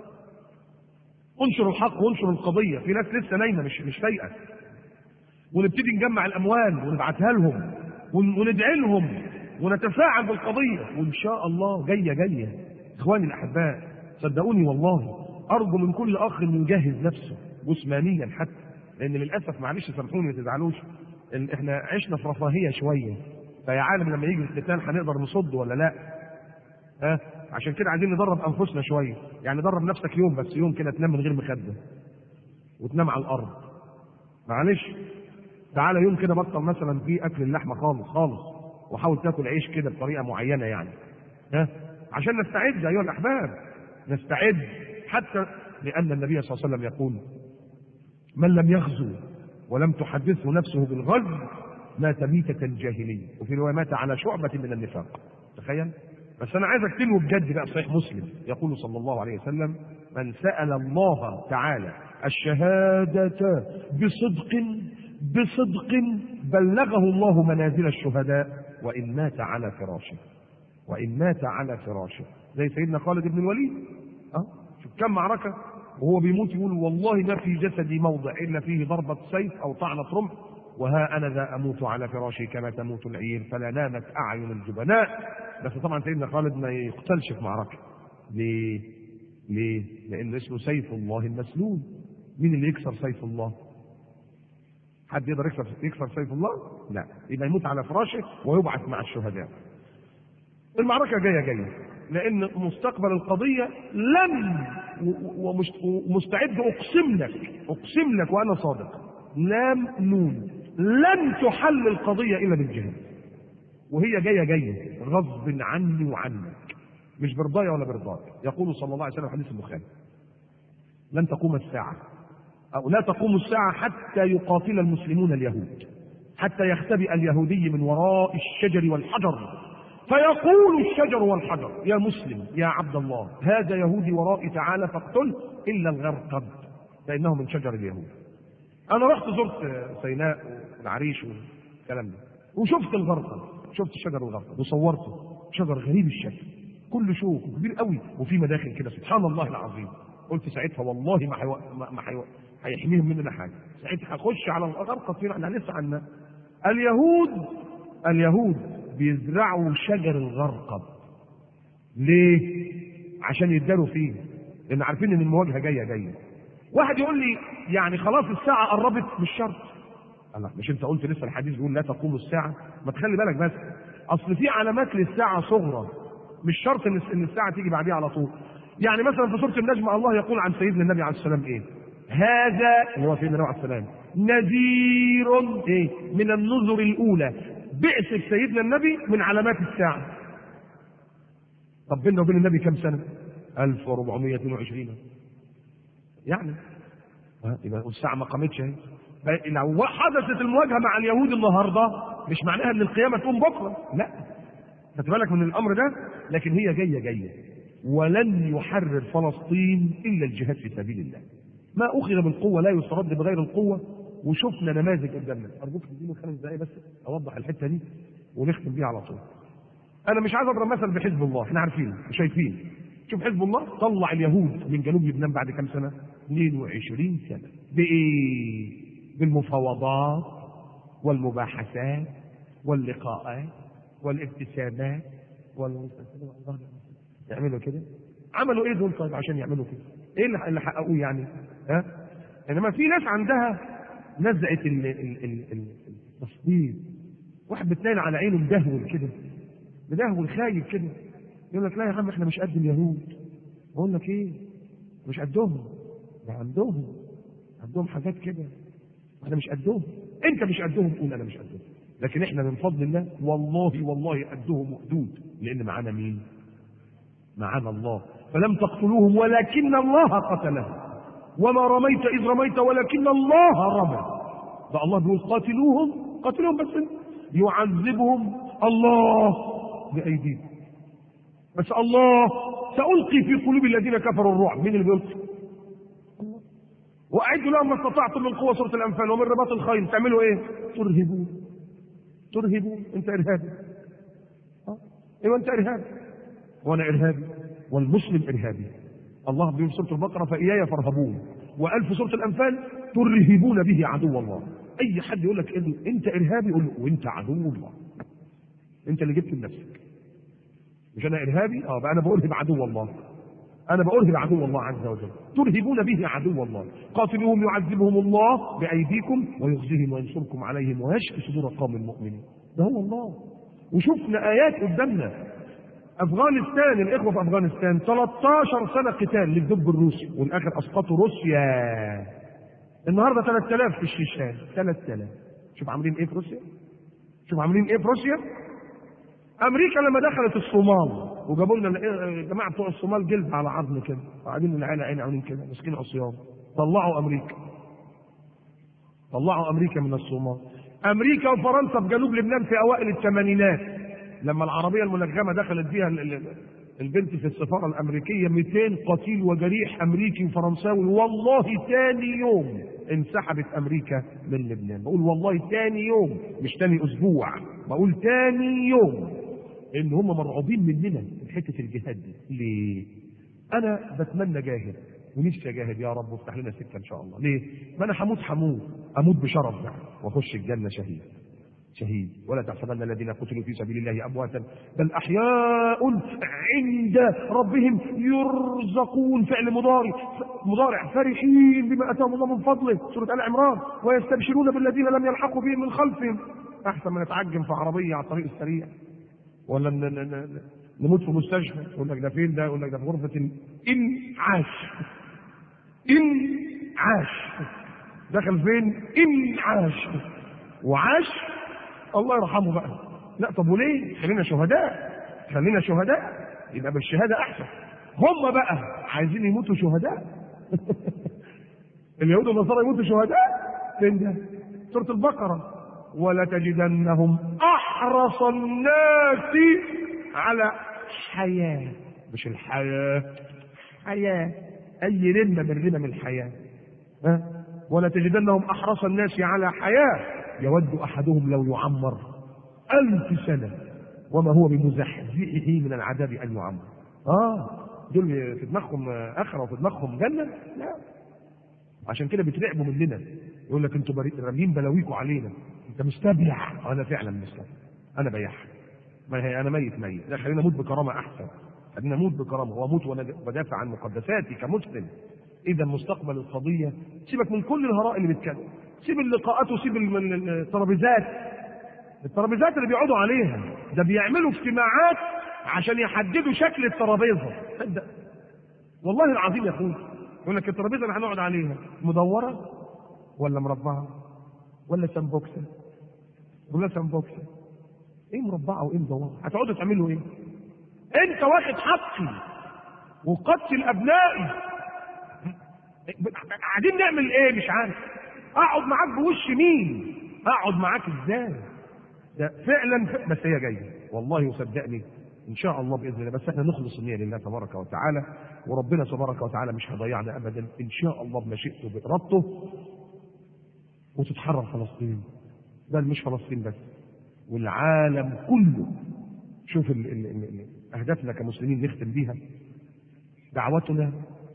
انشر الحق وانشر القضيه في ناس لسه نايمه مش مش فايقه ونبتدي نجمع الاموال ونبعتها لهم وندعي لهم ونتفاعل بالقضيه وان شاء الله جايه جايه اخواني الاحباء صدقوني والله ارجو من كل اخ انه يجهز نفسه جسمانيا حتى لان للاسف معلش سامحوني ما تزعلوش إن احنا عشنا في رفاهيه شويه فيا عالم لما يجي القتال هنقدر نصد ولا لا ها عشان كده عايزين ندرب انفسنا شويه يعني درب نفسك يوم بس يوم كده تنام من غير مخده وتنام على الارض معلش تعالى يوم كده بطل مثلا في اكل اللحمه خالص خالص وحاول تاكل عيش كده بطريقه معينه يعني ها عشان نستعد ايها الاحباب نستعد حتى لان النبي صلى الله عليه وسلم يقول من لم يغزو ولم تحدثه نفسه بالغزو مات ميتة جاهلية وفي رواية مات على شعبة من النفاق تخيل بس أنا عايزك تنوي بجد بقى صحيح مسلم يقول صلى الله عليه وسلم من سأل الله تعالى الشهادة بصدق بصدق بلغه الله منازل الشهداء وإن مات على فراشه وإن مات على فراشه زي سيدنا خالد بن الوليد أه؟ شوف كم معركة وهو بيموت يقول والله ما في جسدي موضع إلا فيه ضربة سيف أو طعنة رمح وها أنا ذا أموت على فراشي كما تموت العير فلا نامت أعين الجبناء بس طبعا سيدنا خالد ما يقتلش في معركة ليه؟ ليه؟ لأن اسمه سيف الله المسلول مين اللي يكسر سيف الله؟ حد يقدر يكسر يكسر سيف الله؟ لا يبقى يموت على فراشه ويبعث مع الشهداء. المعركة جاية جاية لأن مستقبل القضية لن ومستعد أقسم لك أقسم لك وأنا صادق لام نون لن تحل القضية إلا بالجهاد وهي جاية جاية غصب عني وعنك مش برضايا ولا برضاك يقول صلى الله عليه وسلم في حديث البخاري لن تقوم الساعة أو لا تقوم الساعة حتى يقاتل المسلمون اليهود حتى يختبئ اليهودي من وراء الشجر والحجر فيقول الشجر والحجر يا مسلم يا عبد الله هذا يهودي ورائي تعالى فاقتله إلا الغرقد فإنه من شجر اليهود أنا رحت زرت سيناء والعريش والكلام ده وشفت الغرقد شفت شجر الغرقد وصورته شجر غريب الشكل كله شوك وكبير قوي وفي مداخل كده سبحان الله العظيم قلت ساعتها والله ما حيو... ما حيو... هيحميهم مننا حاجه ساعتها هخش على الغرقد فين احنا لسه عنا اليهود اليهود بيزرعوا شجر الغرقد ليه عشان يداروا فيه لان عارفين ان المواجهه جايه جايه واحد يقول لي يعني خلاص الساعه قربت مش شرط الله مش انت قلت لسه الحديث بيقول لا تقوم الساعه ما تخلي بالك بس اصل في علامات للساعه صغرى مش شرط ان ان الساعه تيجي بعديها على طول يعني مثلا في سوره النجم الله يقول عن سيدنا النبي عليه السلام ايه هذا اللي هو سيدنا النبي عليه السلام نذير ايه من النذر الاولى بعث سيدنا النبي من علامات الساعه طب بيننا وبين النبي كم سنه 1422 يعني ها، يبقى الساعه ما قامتش اهي بقى لو حدثت المواجهه مع اليهود النهارده مش معناها ان القيامه تقوم بكره لا خدت بالك من الامر ده لكن هي جايه جايه ولن يحرر فلسطين الا الجهاد في سبيل الله ما اخذ بالقوه لا يسترد بغير القوه وشفنا نماذج قدامنا ارجوك تديني خمس دقائق بس اوضح الحته دي ونختم بيها على طول انا مش عايز اضرب مثل بحزب الله احنا عارفين وشايفين شوف حزب الله طلع اليهود من جنوب لبنان بعد كام سنه 22 سنه بايه بالمفاوضات والمباحثات واللقاءات والابتسامات وال يعملوا كده عملوا ايه دول طيب عشان يعملوا كده ايه اللي اللي حققوه يعني ها انما في ناس عندها نزعه ال- ال- ال- ال- التصديق واحد بتنين على عينه مدهول كده مدهول خايف كده يقول لك لا يا عم احنا مش قد اليهود بقول لك ايه مش قدهم ده عندهم عندهم حاجات كده احنا مش قدهم انت مش قدهم قول انا مش قدهم لكن احنا من فضل الله والله والله قدهم وقدود لان معانا مين معانا الله فلم تقتلوهم ولكن الله قتلهم وما رميت اذ رميت ولكن الله رمى ده الله بيقول قاتلوهم قاتلوهم بس يعذبهم الله بايديهم بس الله سألقي في قلوب الذين كفروا الرعب مين اللي بيلقي وأعدوا لهم ما استطعتم من قوة سورة الأنفال ومن رباط الخيل تعملوا إيه؟ ترهبون ترهبون أنت إرهابي ها؟ أيوة أنت إرهابي وأنا إرهابي والمسلم إرهابي الله بيقول في سورة البقرة فإياي فارهبون وقال في سورة الأنفال ترهبون به عدو الله أي حد يقول لك إيه أنت إرهابي يقول له وأنت عدو الله أنت اللي جبت لنفسك مش انا ارهابي اه بقى انا بارهب عدو الله انا بارهب عدو الله عز وجل ترهبون به عدو الله قاتلوهم يعذبهم الله بايديكم ويخزيهم وينصركم عليهم ويشفي صدور قوم المؤمنين ده هو الله وشفنا ايات قدامنا افغانستان الاخوه في افغانستان 13 سنه قتال للدب الروسي والاخر اسقطوا روسيا النهارده 3000 في الشيشان 3000 شوف عاملين ايه في روسيا شوف عاملين ايه في روسيا امريكا لما دخلت الصومال وجابوا لنا الجماعه بتوع الصومال جلد على عظم كده وقاعدين العيله عين عاملين كده ماسكين عصيان طلعوا امريكا طلعوا امريكا من الصومال امريكا وفرنسا في جنوب لبنان في اوائل الثمانينات لما العربيه المنغمه دخلت فيها ال- ال- البنت في السفاره الامريكيه 200 قتيل وجريح امريكي وفرنساوي والله ثاني يوم انسحبت امريكا من لبنان بقول والله ثاني يوم مش ثاني اسبوع بقول ثاني يوم ان هم مرعوبين مننا من حته الجهاد دي ليه انا بتمنى جاهد ونفسي اجاهد يا رب وافتح لنا سكه ان شاء الله ليه ما انا هموت هموت اموت بشرف بقى واخش الجنه شهيد شهيد ولا تحسبن الذين قتلوا في سبيل الله امواتا بل احياء عند ربهم يرزقون فعل مضارع مضارع فرحين بما اتاهم الله من فضله سوره ال عمران ويستبشرون بالذين لم يلحقوا بهم من خلفهم احسن من نتعجم في عربيه على الطريق السريع ولا ن- ن- ن- نموت في مستشفى يقول لك ده فين ده يقول لك ده في غرفه الانعاش انعاش دخل فين انعاش وعاش الله يرحمه بقى لا طب وليه خلينا شهداء خلينا شهداء يبقى بالشهاده احسن هم بقى عايزين يموتوا شهداء اليهود والنصارى يموتوا شهداء فين ده؟ سورة البقرة ولتجدنهم أحرص الناس على حياة مش الحياة حياة أي رمة من رمم الحياة ها؟ ولتجدنهم أحرص الناس على حياة يود أحدهم لو يعمر ألف سنة وما هو بمزحزحه من العذاب أن يعمر آه دول في دماغهم آخرة وفي دماغهم جنة لا عشان كده بيترعبوا مننا يقول لك انتوا بري- رامين بلاويكوا علينا انت مستبيح انا فعلا مستبيح انا بيح ما هي انا ميت ميت لا خلينا اموت بكرامه احسن خلينا اموت بكرامه واموت وانا بدافع عن مقدساتي كمسلم اذا مستقبل القضيه سيبك من كل الهراء اللي بيتكلم سيب اللقاءات وسيب ال- ال- الترابيزات الترابيزات اللي بيقعدوا عليها ده بيعملوا اجتماعات عشان يحددوا شكل الترابيزه صدق والله العظيم يا اخوي يقول لك الترابيزه اللي هنقعد عليها مدوره ولا مربعه ولا سمبوكسه ولا سمبوكسه ايه مربعه وايه مدوره هتقعدوا تعملوا ايه انت واخد حقي وقتل ابنائي قاعدين نعمل ايه مش عارف اقعد معاك بوش مين اقعد معاك ازاي ده فعلا ف... بس هي جايه والله وصدقني ان شاء الله باذن الله بس احنا نخلص النيه لله تبارك وتعالى وربنا تبارك وتعالى مش هيضيعنا ابدا ان شاء الله بمشيئته بارادته وتتحرر فلسطين بل مش فلسطين بس والعالم كله شوف ال ال ال ال اهدافنا كمسلمين نختم بيها دعوتنا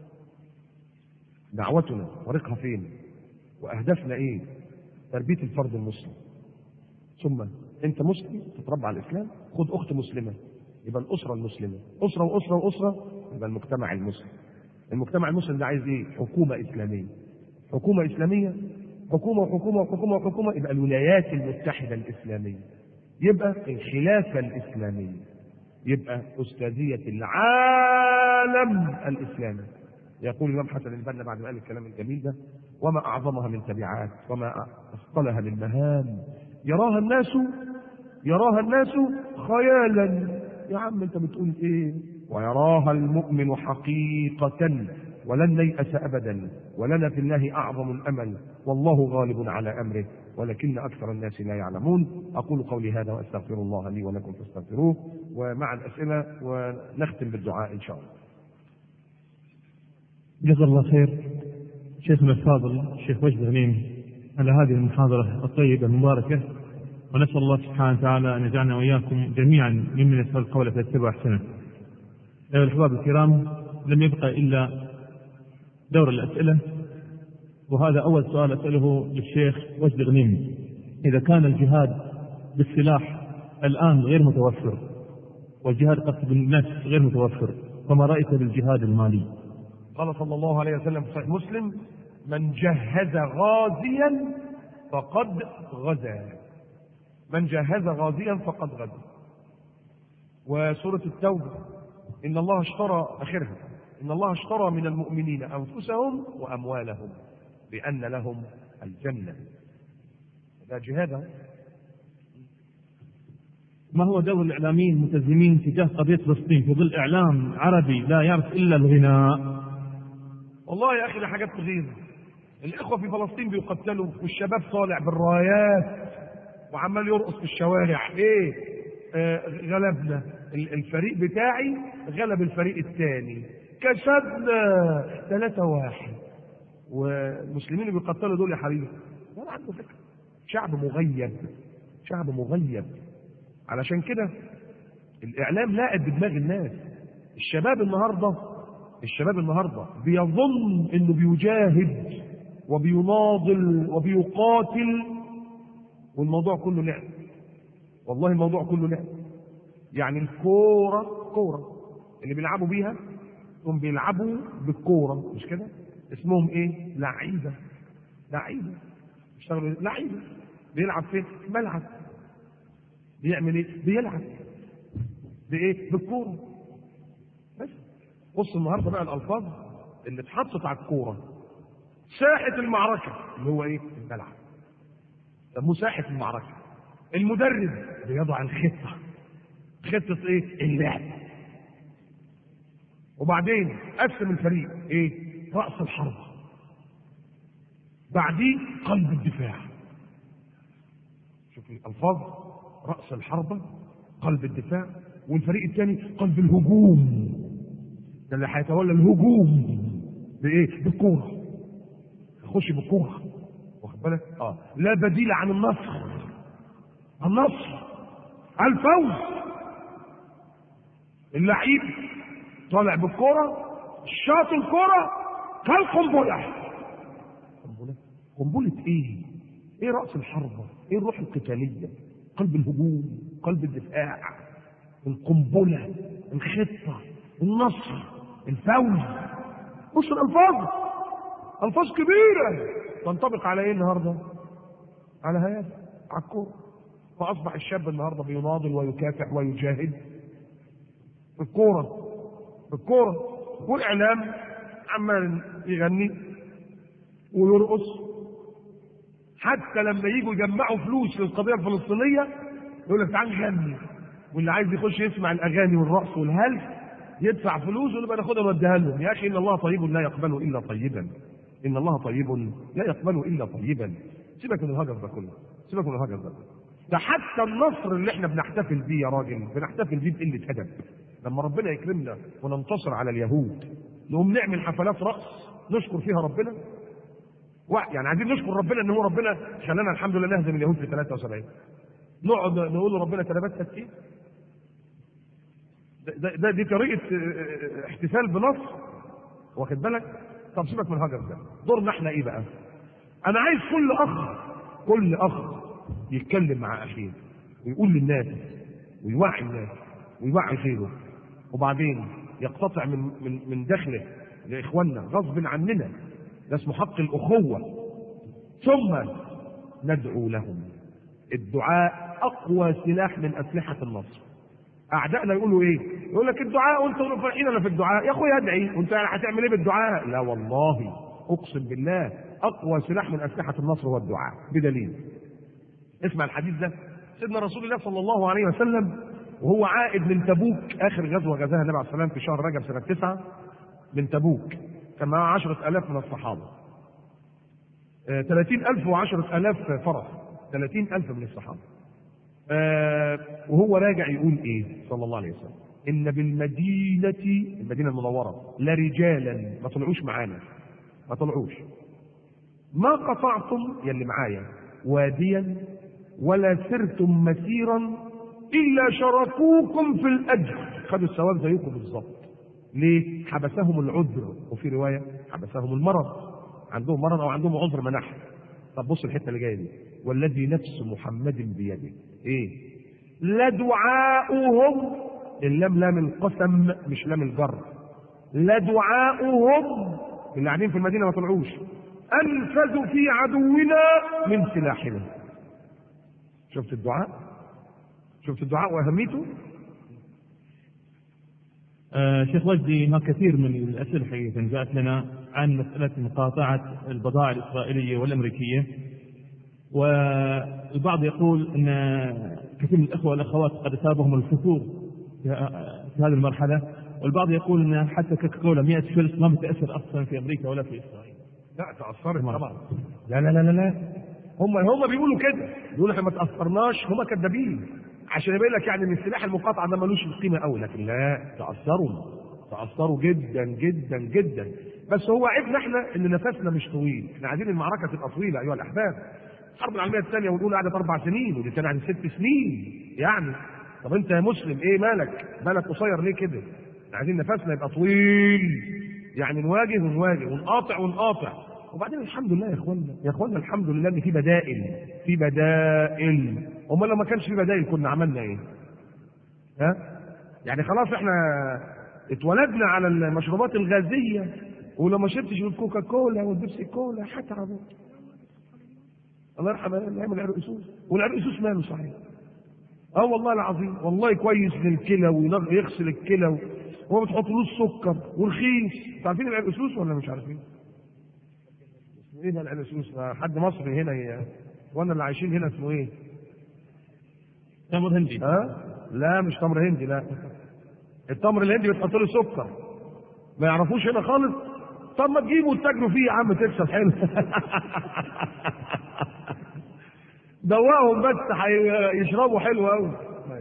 دعوتنا طريقها فين واهدافنا ايه تربيه الفرد المسلم ثم انت مسلم تتربى على الاسلام خد اخت مسلمه يبقى الاسره المسلمه اسره واسره واسره يبقى المجتمع المسلم المجتمع المسلم ده عايز ايه حكومه اسلاميه حكومه اسلاميه حكومه وحكومه وحكومه وحكومه يبقى الولايات المتحده الاسلاميه يبقى الخلافه الاسلاميه يبقى استاذيه العالم الاسلامي يقول الامام حسن البنا بعد ما قال الكلام الجميل ده وما اعظمها من تبعات وما اثقلها من مهام يراها الناس يراها الناس خيالا يا عم انت بتقول ايه ويراها المؤمن حقيقة ولن نيأس أبدا ولنا في الله أعظم الأمل والله غالب على أمره ولكن أكثر الناس لا يعلمون أقول قولي هذا وأستغفر الله لي ولكم فاستغفروه ومع الأسئلة ونختم بالدعاء إن شاء الله جزا الله خير شيخنا الفاضل الشيخ وجد غنيم على هذه المحاضرة الطيبة المباركة ونسأل الله سبحانه وتعالى أن يجعلنا وإياكم جميعا ممن يسأل القول فيتبع أحسنه. أيها الأحباب الكرام لم يبقى إلا دور الأسئلة وهذا أول سؤال أسأله للشيخ وجد غنيم إذا كان الجهاد بالسلاح الآن غير متوفر والجهاد قتل بالنفس غير متوفر فما رأيك بالجهاد المالي؟ قال صلى الله عليه وسلم في صحيح مسلم من جهز غازيا فقد غزا من جهز غازيا فقد غزا وسورة التوبة إن الله اشترى آخرها إن الله اشترى من المؤمنين أنفسهم وأموالهم بأن لهم الجنة ده جهاد ما هو دور الإعلاميين الملتزمين تجاه قضية فلسطين في ظل إعلام عربي لا يعرف إلا الغناء والله يا أخي ده حاجات تغيظ الإخوة في فلسطين بيقتلوا والشباب طالع بالرايات وعمال يرقص في الشوارع إيه آه غلبنا الفريق بتاعي غلب الفريق الثاني كسبنا ثلاثة واحد والمسلمين اللي بيقتلوا دول يا حبيبي ولا عنده فكرة شعب مغيب شعب مغيب علشان كده الإعلام لاعب بدماغ الناس الشباب النهارده الشباب النهارده بيظن انه بيجاهد وبيناضل وبيقاتل والموضوع كله لعب والله الموضوع كله لعب يعني الكوره كوره اللي بيلعبوا بيها هم بيلعبوا بالكوره مش كده اسمهم ايه لعيبه لعيبه بيشتغلوا لعيبه بيلعب فين ملعب بيعمل ايه بيلعب بايه بالكوره بس بص النهارده بقى الالفاظ اللي اتحطت على الكوره ساحه المعركه اللي هو ايه الملعب سموه ساحه المعركه المدرب بيضع الخطه خطه ايه اللعب وبعدين قسم الفريق ايه راس الحربه بعديه قلب الدفاع شوف الألفاظ رأس الحربة قلب الدفاع والفريق الثاني قلب الهجوم ده اللي هيتولى الهجوم بايه؟ بالكوره يخش بالكوره واخد بالك؟ اه لا بديل عن النصر النصر الفوز اللعيب طالع بالكوره شاط الكوره كالقنبله قنبله قنبله ايه؟ ايه راس الحربه؟ ايه الروح القتاليه؟ قلب الهجوم قلب الدفاع القنبله الخطه النصر الفوز بص الالفاظ الفاظ كبيره تنطبق على ايه النهارده؟ على هيئه على الكوره فاصبح الشاب النهارده بيناضل ويكافح ويجاهد بالكوره بالكوره والاعلام عمال يغني ويرقص حتى لما يجوا يجمعوا فلوس للقضيه الفلسطينيه يقول لك تعال نغني واللي عايز يخش يسمع الاغاني والرقص والهلس يدفع فلوس ونبقى ناخدها نوديها لهم يا اخي ان الله طيب لا يقبل الا طيبا ان الله طيب لا يقبل الا طيبا سيبك من الهجر ده كله سيبك من الهجر ده ده حتى النصر اللي احنا بنحتفل بيه يا راجل بنحتفل بيه بقله ادب لما ربنا يكرمنا وننتصر على اليهود نقوم نعمل حفلات رقص نشكر فيها ربنا يعني عايزين نشكر ربنا ان هو ربنا خلانا الحمد لله نهزم اليهود في 73 نقعد نقول لربنا كلمات تسكين ده, ده دي طريقه احتفال بنصر واخد بالك طب سيبك من الهجر ده دورنا احنا ايه بقى انا عايز كل اخ كل اخ يتكلم مع اخيه ويقول للناس ويوعي الناس ويوعي غيره وبعدين يقتطع من من من داخله لاخواننا غصب عننا ده اسمه حق الاخوه ثم ندعو لهم الدعاء اقوى سلاح من اسلحه النصر اعدائنا يقولوا ايه؟ يقول لك الدعاء وانت فرحين ولا في الدعاء؟ يا اخويا ادعي وانت هتعمل ايه بالدعاء؟ لا والله اقسم بالله اقوى سلاح من اسلحه النصر هو الدعاء بدليل. اسمع الحديث ده سيدنا رسول الله صلى الله عليه وسلم وهو عائد من تبوك اخر غزوه غزاها النبي عليه الصلاه والسلام في شهر رجب سنه تسعه من تبوك كان معاه عشرة آلاف من الصحابة ثلاثين ألف وعشرة آلاف فرس ثلاثين ألف من الصحابة آه وهو راجع يقول ايه صلى الله عليه وسلم ان بالمدينه المدينه المنوره لرجالا ما طلعوش معانا ما طلعوش ما قطعتم يلي معايا واديا ولا سرتم مسيرا الا شركوكم في الاجر خدوا الثواب زيكم بالظبط ليه حبسهم العذر وفي روايه حبسهم المرض عندهم مرض او عندهم عذر منح طب بص الحته اللي جايه دي والذي نفس محمد بيده ايه لدعاؤهم اللام لام القسم مش لام الجر لدعاؤهم اللي قاعدين في المدينه ما طلعوش انفذ في عدونا من سلاحنا شفت الدعاء شفت الدعاء واهميته آه شيخ وجدي هناك كثير من الاسئله حقيقه جاءت لنا عن مساله مقاطعه البضائع الاسرائيليه والامريكيه والبعض يقول ان كثير من الاخوه والاخوات قد اصابهم الفتور في هذه المرحله والبعض يقول ان حتى كوكاكولا 100 فلس ما بتاثر اصلا في امريكا ولا في اسرائيل. لا تاثرت طبعا لا لا لا لا لا هم هم بيقولوا كده بيقولوا احنا ما تاثرناش هم كذابين عشان يبين لك يعني ان السلاح المقاطعه ده ملوش قيمه قوي لكن لا تاثروا تاثروا جدا جدا جدا بس هو عيبنا احنا ان نفسنا مش طويل احنا عايزين المعركه تبقى طويله ايها الاحباب الحرب العالميه الثانيه والاولى قعدت اربع سنين والثانيه قعدت ست سنين يعني طب انت يا مسلم ايه مالك؟ مالك قصير ليه كده؟ عايزين نفسنا يبقى طويل يعني نواجه ونواجه ونقاطع ونقاطع وبعدين الحمد لله يا اخوانا يا اخوانا الحمد لله ان في بدائل في بدائل امال لو ما كانش في بدائل كنا عملنا ايه؟ ها؟ يعني خلاص احنا اتولدنا على المشروبات الغازيه ولو ما شربتش الكوكا كولا والبيبسي كولا هتعب الله يرحم نعمل العرقسوس والعرقسوس ماله صحيح اه والله العظيم والله كويس للكلى ويغسل الكلى وما بتحطلوش سكر ورخيص انتوا عارفين العرقسوس ولا مش عارفين؟ ايه ده العرقسوس؟ حد مصري هنا ي... وانا اللي عايشين هنا اسمه ايه؟ تمر هندي ها؟ لا مش تمر هندي لا التمر الهندي بتحط له سكر ما يعرفوش هنا خالص طب ما تجيبوا وتتاجروا فيه يا عم تكسب حلو دواهم بس يشربوا حلو قوي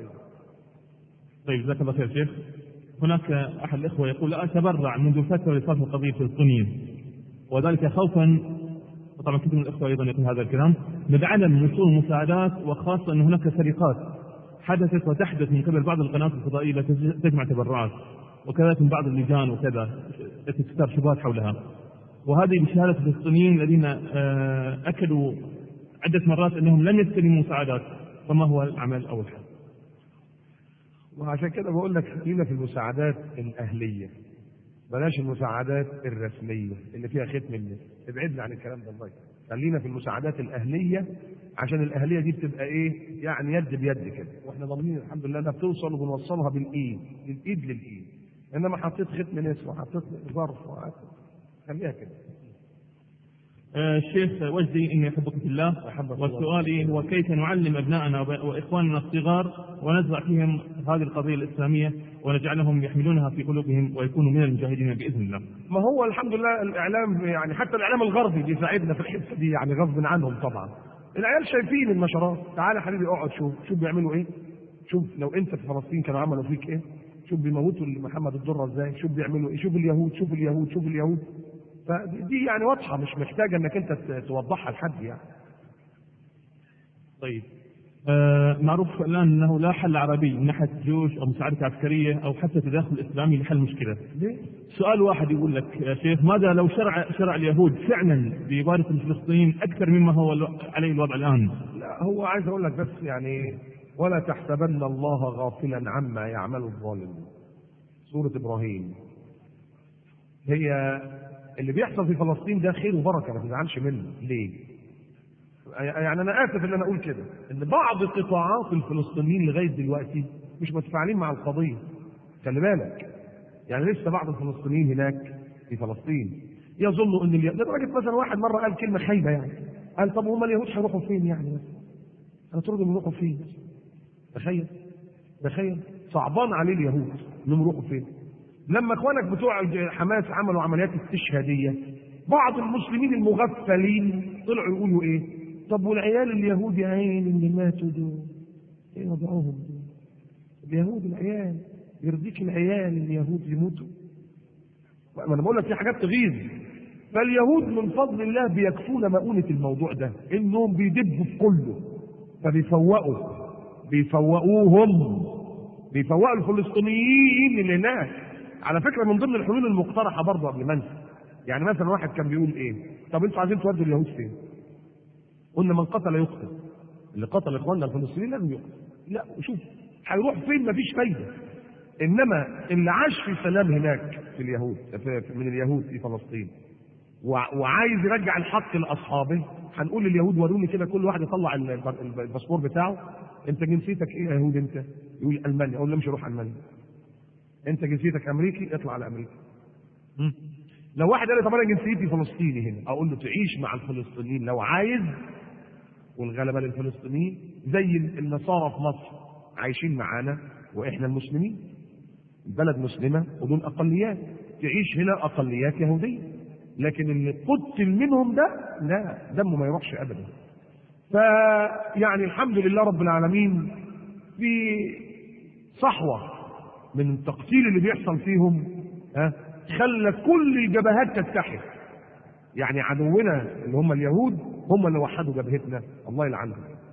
طيب جزاك الله خير شيخ هناك احد الاخوه يقول اتبرع منذ فتره لصرف القضيه الفلسطينيه وذلك خوفا وطبعا كثير من الاخوه ايضا يقول هذا الكلام من عدم وصول المساعدات وخاصه ان هناك سرقات حدثت وتحدث من قبل بعض القنوات الفضائيه التي تجمع تبرعات وكذلك من بعض اللجان وكذا التي تثار شبهات حولها وهذه بشهاده الفلسطينيين الذين آه، اكدوا عده مرات انهم لم يستلموا مساعدات فما هو العمل او الحل؟ وعشان كده بقول لك خلينا في المساعدات الاهليه بلاش المساعدات الرسميه اللي فيها ختم الناس ابعدنا عن الكلام ده الله خلينا في المساعدات الاهليه عشان الاهليه دي بتبقى ايه يعني يد بيد كده واحنا ضامنين الحمد لله انها بتوصل وبنوصلها بالايد بالايد للايد انما حطيت ختم ناس وحطيت ظرف وحطيت خليها كده آه، الشيخ وجدي اني احبك في الله أحبك الله. وسؤالي هو كيف نعلم ابنائنا وب- واخواننا الصغار ونزرع فيهم هذه القضيه الاسلاميه ونجعلهم يحملونها في قلوبهم ويكونوا من المجاهدين باذن الله. ما هو الحمد لله الاعلام يعني حتى الاعلام الغربي بيساعدنا في الحته دي يعني غصب عنهم طبعا العيال شايفين النشرات تعالى يا حبيبي اقعد شوف شوف بيعملوا ايه شوف لو انت في فلسطين كانوا عملوا فيك ايه شوف بيموتوا محمد الدره ازاي شوف بيعملوا ايه شوف اليهود شوف اليهود شوف اليهود فدي يعني واضحه مش محتاجه انك انت ت- توضحها لحد يعني طيب آه معروف الان انه لا حل عربي من ناحيه جيوش او مساعده عسكريه او حتى تداخل اسلامي لحل المشكله. ليه؟ سؤال واحد يقول لك يا شيخ ماذا لو شرع شرع اليهود فعلا بإبادة الفلسطينيين أكثر مما هو الو- عليه الوضع الآن لا هو عايز اقول لك بس يعني ولا تحسبن الله غافلا عما يعمل الظالمون سورة ابراهيم هي اللي بيحصل في فلسطين ده خير وبركه ما تزعلش منه ليه؟ يعني انا اسف ان انا اقول كده ان بعض قطاعات الفلسطينيين لغايه دلوقتي مش متفاعلين مع القضيه خلي بالك يعني لسه بعض الفلسطينيين هناك في فلسطين يظنوا ان اليهود لدرجه مثلا واحد مره قال كلمه خايبه يعني قال طب هم اليهود هيروحوا فين يعني بس؟ هتردوا يروحوا فين؟ تخيل تخيل صعبان عليه اليهود انهم يروحوا فين؟ لما اخوانك بتوع حماس عملوا عمليات استشهاديه بعض المسلمين المغفلين طلعوا يقولوا ايه؟ طب والعيال اليهود يا عين اللي ماتوا دول ايه وضعهم دول؟ اليهود العيال يرضيك العيال اليهود يموتوا ما انا بقول لك في حاجات تغيظ فاليهود من فضل الله بيكفون مؤونة الموضوع ده انهم بيدبوا في كله فبيفوقوا بيفوقوهم بيفوقوا الفلسطينيين اللي هناك على فكره من ضمن الحلول المقترحه برضه قبل ما انسى يعني مثلا واحد كان بيقول ايه طب انتوا عايزين تودوا اليهود فين قلنا من قتل يقتل اللي قتل اخواننا الفلسطينيين لازم يقتل لا شوف هيروح فين مفيش فايده انما اللي عاش في سلام هناك في اليهود في في- من اليهود في فلسطين وع- وعايز يرجع الحق لاصحابه هنقول لليهود وروني كده كل واحد يطلع ال- الب- الباسبور بتاعه انت جنسيتك ايه يا يهود انت؟ يقول المانيا اقول له مش هروح المانيا انت جنسيتك امريكي اطلع على امريكا مم. لو واحد قال لي طب انا جنسيتي فلسطيني هنا اقول له تعيش مع الفلسطينيين لو عايز والغلبه للفلسطينيين زي النصارى في مصر عايشين معانا واحنا المسلمين بلد مسلمه ودول اقليات تعيش هنا اقليات يهوديه لكن اللي قتل منهم ده لا دمه ما يروحش ابدا فيعني الحمد لله رب العالمين في صحوه من التقتيل اللي بيحصل فيهم ها خلى كل الجبهات تتحد يعني عدونا اللي هم اليهود هم اللي وحدوا جبهتنا الله يلعنهم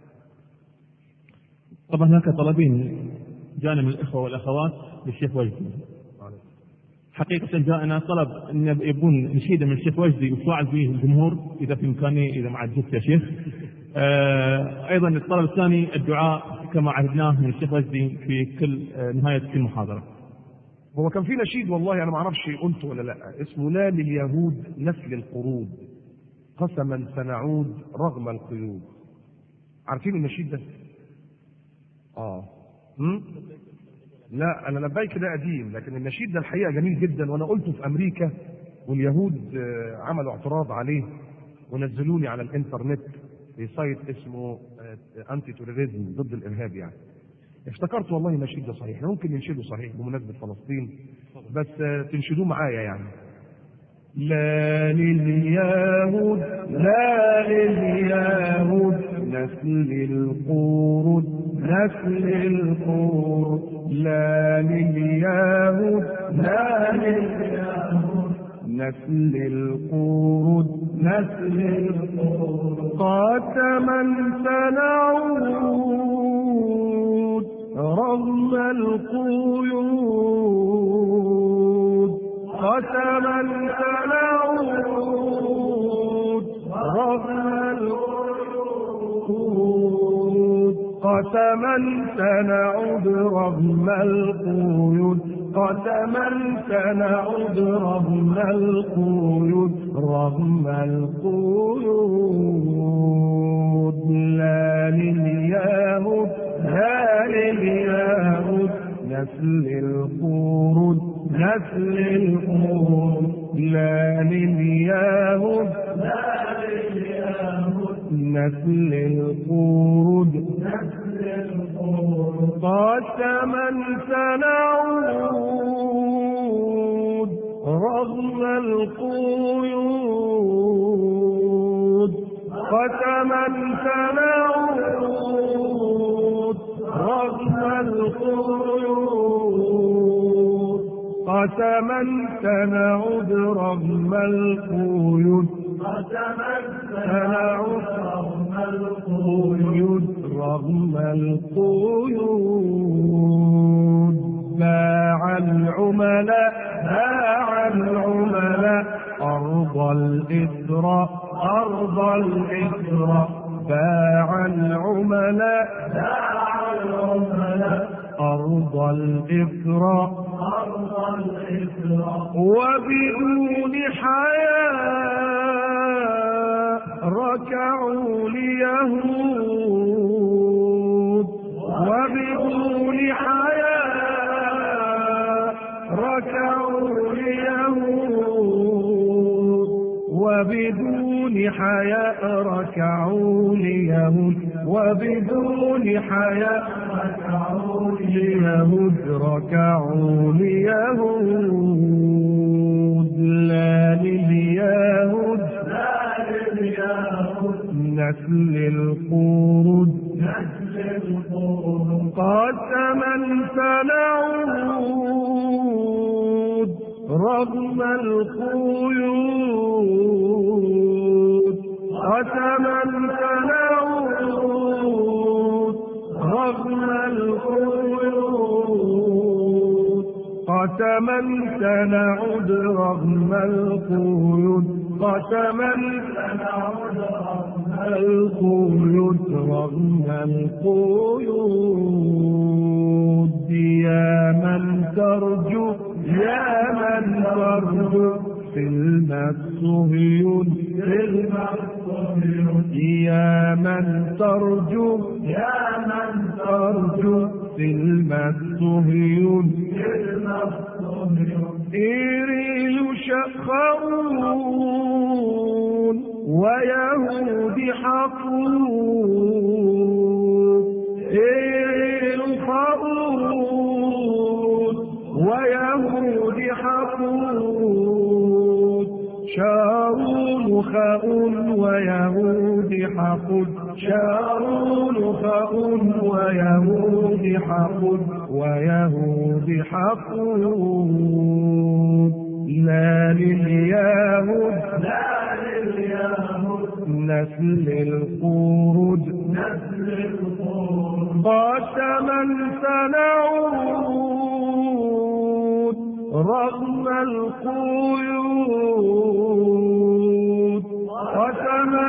طبعا هناك طلبين جاءنا من الإخوة والأخوات للشيخ وجدي حقيقة جاءنا طلب أن يب- يبون نشيدة من الشيخ وجدي يتفاعل به الجمهور إذا في إمكانه إذا ما عجزت يا شيخ آه أيضا الطلب الثاني الدعاء كما عهدناه من الشيخ وجدي في كل آه نهاية كل محاضرة هو كان في نشيد والله انا ما اعرفش قلته ولا لا اسمه لا لليهود نسل القرود قسما سنعود رغم القيود عارفين النشيد ده اه هم؟ لا انا لبيك ده قديم لكن النشيد ده الحقيقه جميل جدا وانا قلته في امريكا واليهود آه، عملوا اعتراض عليه ونزلوا لي على الانترنت في سايت اسمه انتي توريزم ضد الارهاب يعني افتكرت والله النشيد ده صحيح ممكن ننشده صحيح بمناسبة فلسطين بس آه، تنشدوه معايا يعني لا لليهود لا لليهود نسل القرود نسل القرود لا لليهود لا لليهود نسل القرود نسل القرود قاتما سنعود رغم القيود قسما سنعود رغم القيود قسما سنعود رغم القيود قسما سنعود رغم القيود رغم القيود لا لليهود لا لليهود نسل القرود نسل القرود لا لليهود لا لليهود نسل القرود نسل القرود قسما سنعود رغم القيود قسما سنعود رغم القيود قسما سنعود رغم القيود قسما سنعود رغم القيود رغم القيود باع العملاء باع العملاء أرض الإسراء أرض الإسراء باع العملاء باع العملاء أرض الإسراء أرض الإسراء وبدون حياء ركعوا ليهود وبدون حياء ركعوا ليهود وبدون حياء ركعوا ليهود وبدون حياء ركعوا ليهود ركعوا ليهود لا لليهود لا لليهود نسل القرود نسل القرود قسما سنعود رغم القيود قسما سنعود رغم القيود قسما سنعود رغم القيود قسما سنعود رغم القيود رغم القيود يا من ترجو يا من ترجو سلم الصهيون سلم الصهيون يا من ترجو يا من ترجو سلم الصهيون سلم الصهيون إيريل شخرون ويهود حقون إيريل خرون ويهود حقود شارون خاء ويهود حقود شارون خاء ويهود حقود ويهود حقود لا لليهود لا لليهود نسل القرود نسل القرود قسما سنعود رغم القيود قسما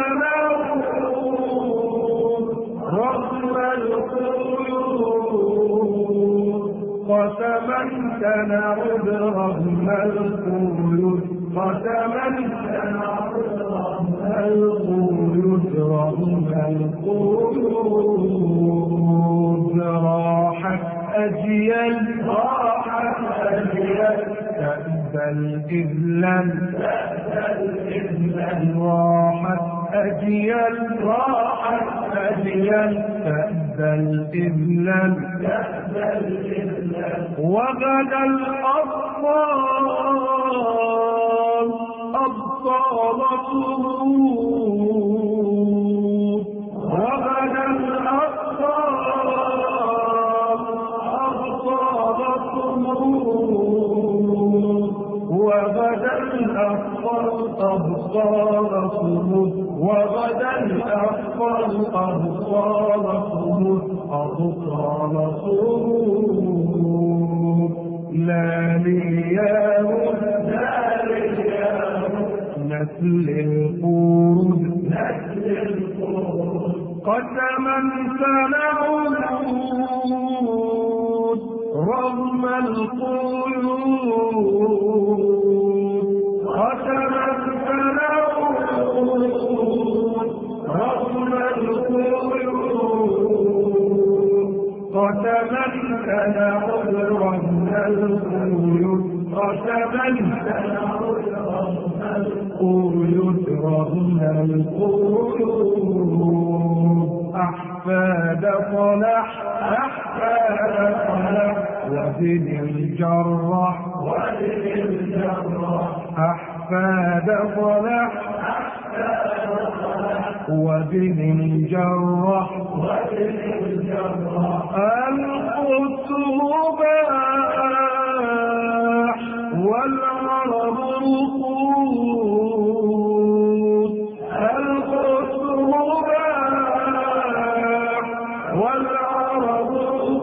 سنعود رغم القيود قسما سنعود رغم القيود قسما سنعود رغم القيود رغم القيود راحت أجيال راحت أجيال تأبى الإذلال تأبى الإذلال راحت أجيال راحت أجيال تأبى الإذلال تأبى الإذلال وغدا الأطفال أبطال صمود وبدا الأبطال أبطال صمود وبدا الأبطال أبطال صمود وبدا الأبطال أبطال صمود أبطال صمود لا لياه لا لياه نسل القرود نسل القرود قدما سنعود رغم القيود قدما سنعود رغم القيود قدما سنعود رغم القيود قدما سنعود رغم القيود رغم القيود أحفاد صلاح أحفاد صلاح وزن الجراح وزن الجراح أحفاد صلاح وزن الجراح وزن الجراح القدس مباح والعرب رقود القدس مباح والعرب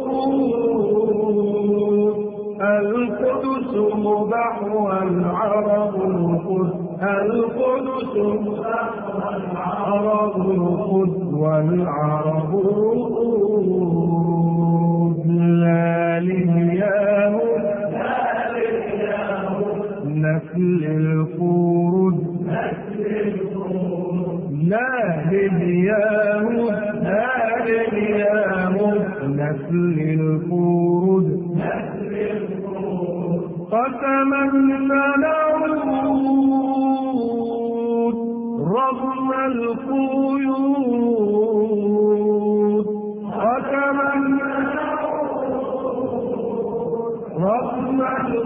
رقود القدس مباح والعرب رقود القدس مباح والعرب رقود والعرب رقود لا للياه نسل القرود لا للياه لا للياه نسل القرود قسما سنعود رغم القيود قسما رغم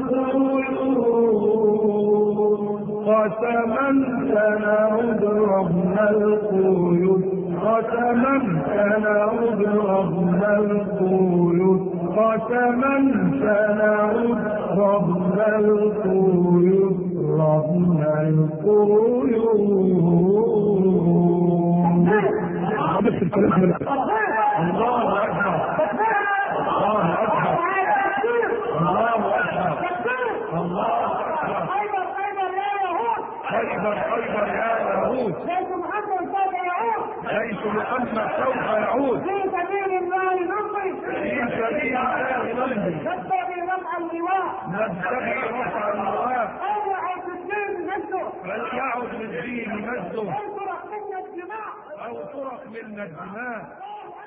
القيود قسما سنعود رغم القيود قسما سنعود رغم القيود قسما سنعود رغم القيود رغم القيود بس الكلام من الله أكبر الله أكبر الله أكبر الله أكبر خيبر خيبر يا يهود خيبر خيبر يا يهود جيش محمد سوف يعود جيش محمد سوف يعود في سبيل الله نمضي في سبيل الله نمضي نبتغي رفع اللواء نبتغي رفع النواة أو يعود الدين نفسه فليعد للدين مجده انصرف منا الدماء أو ترك منا الدماء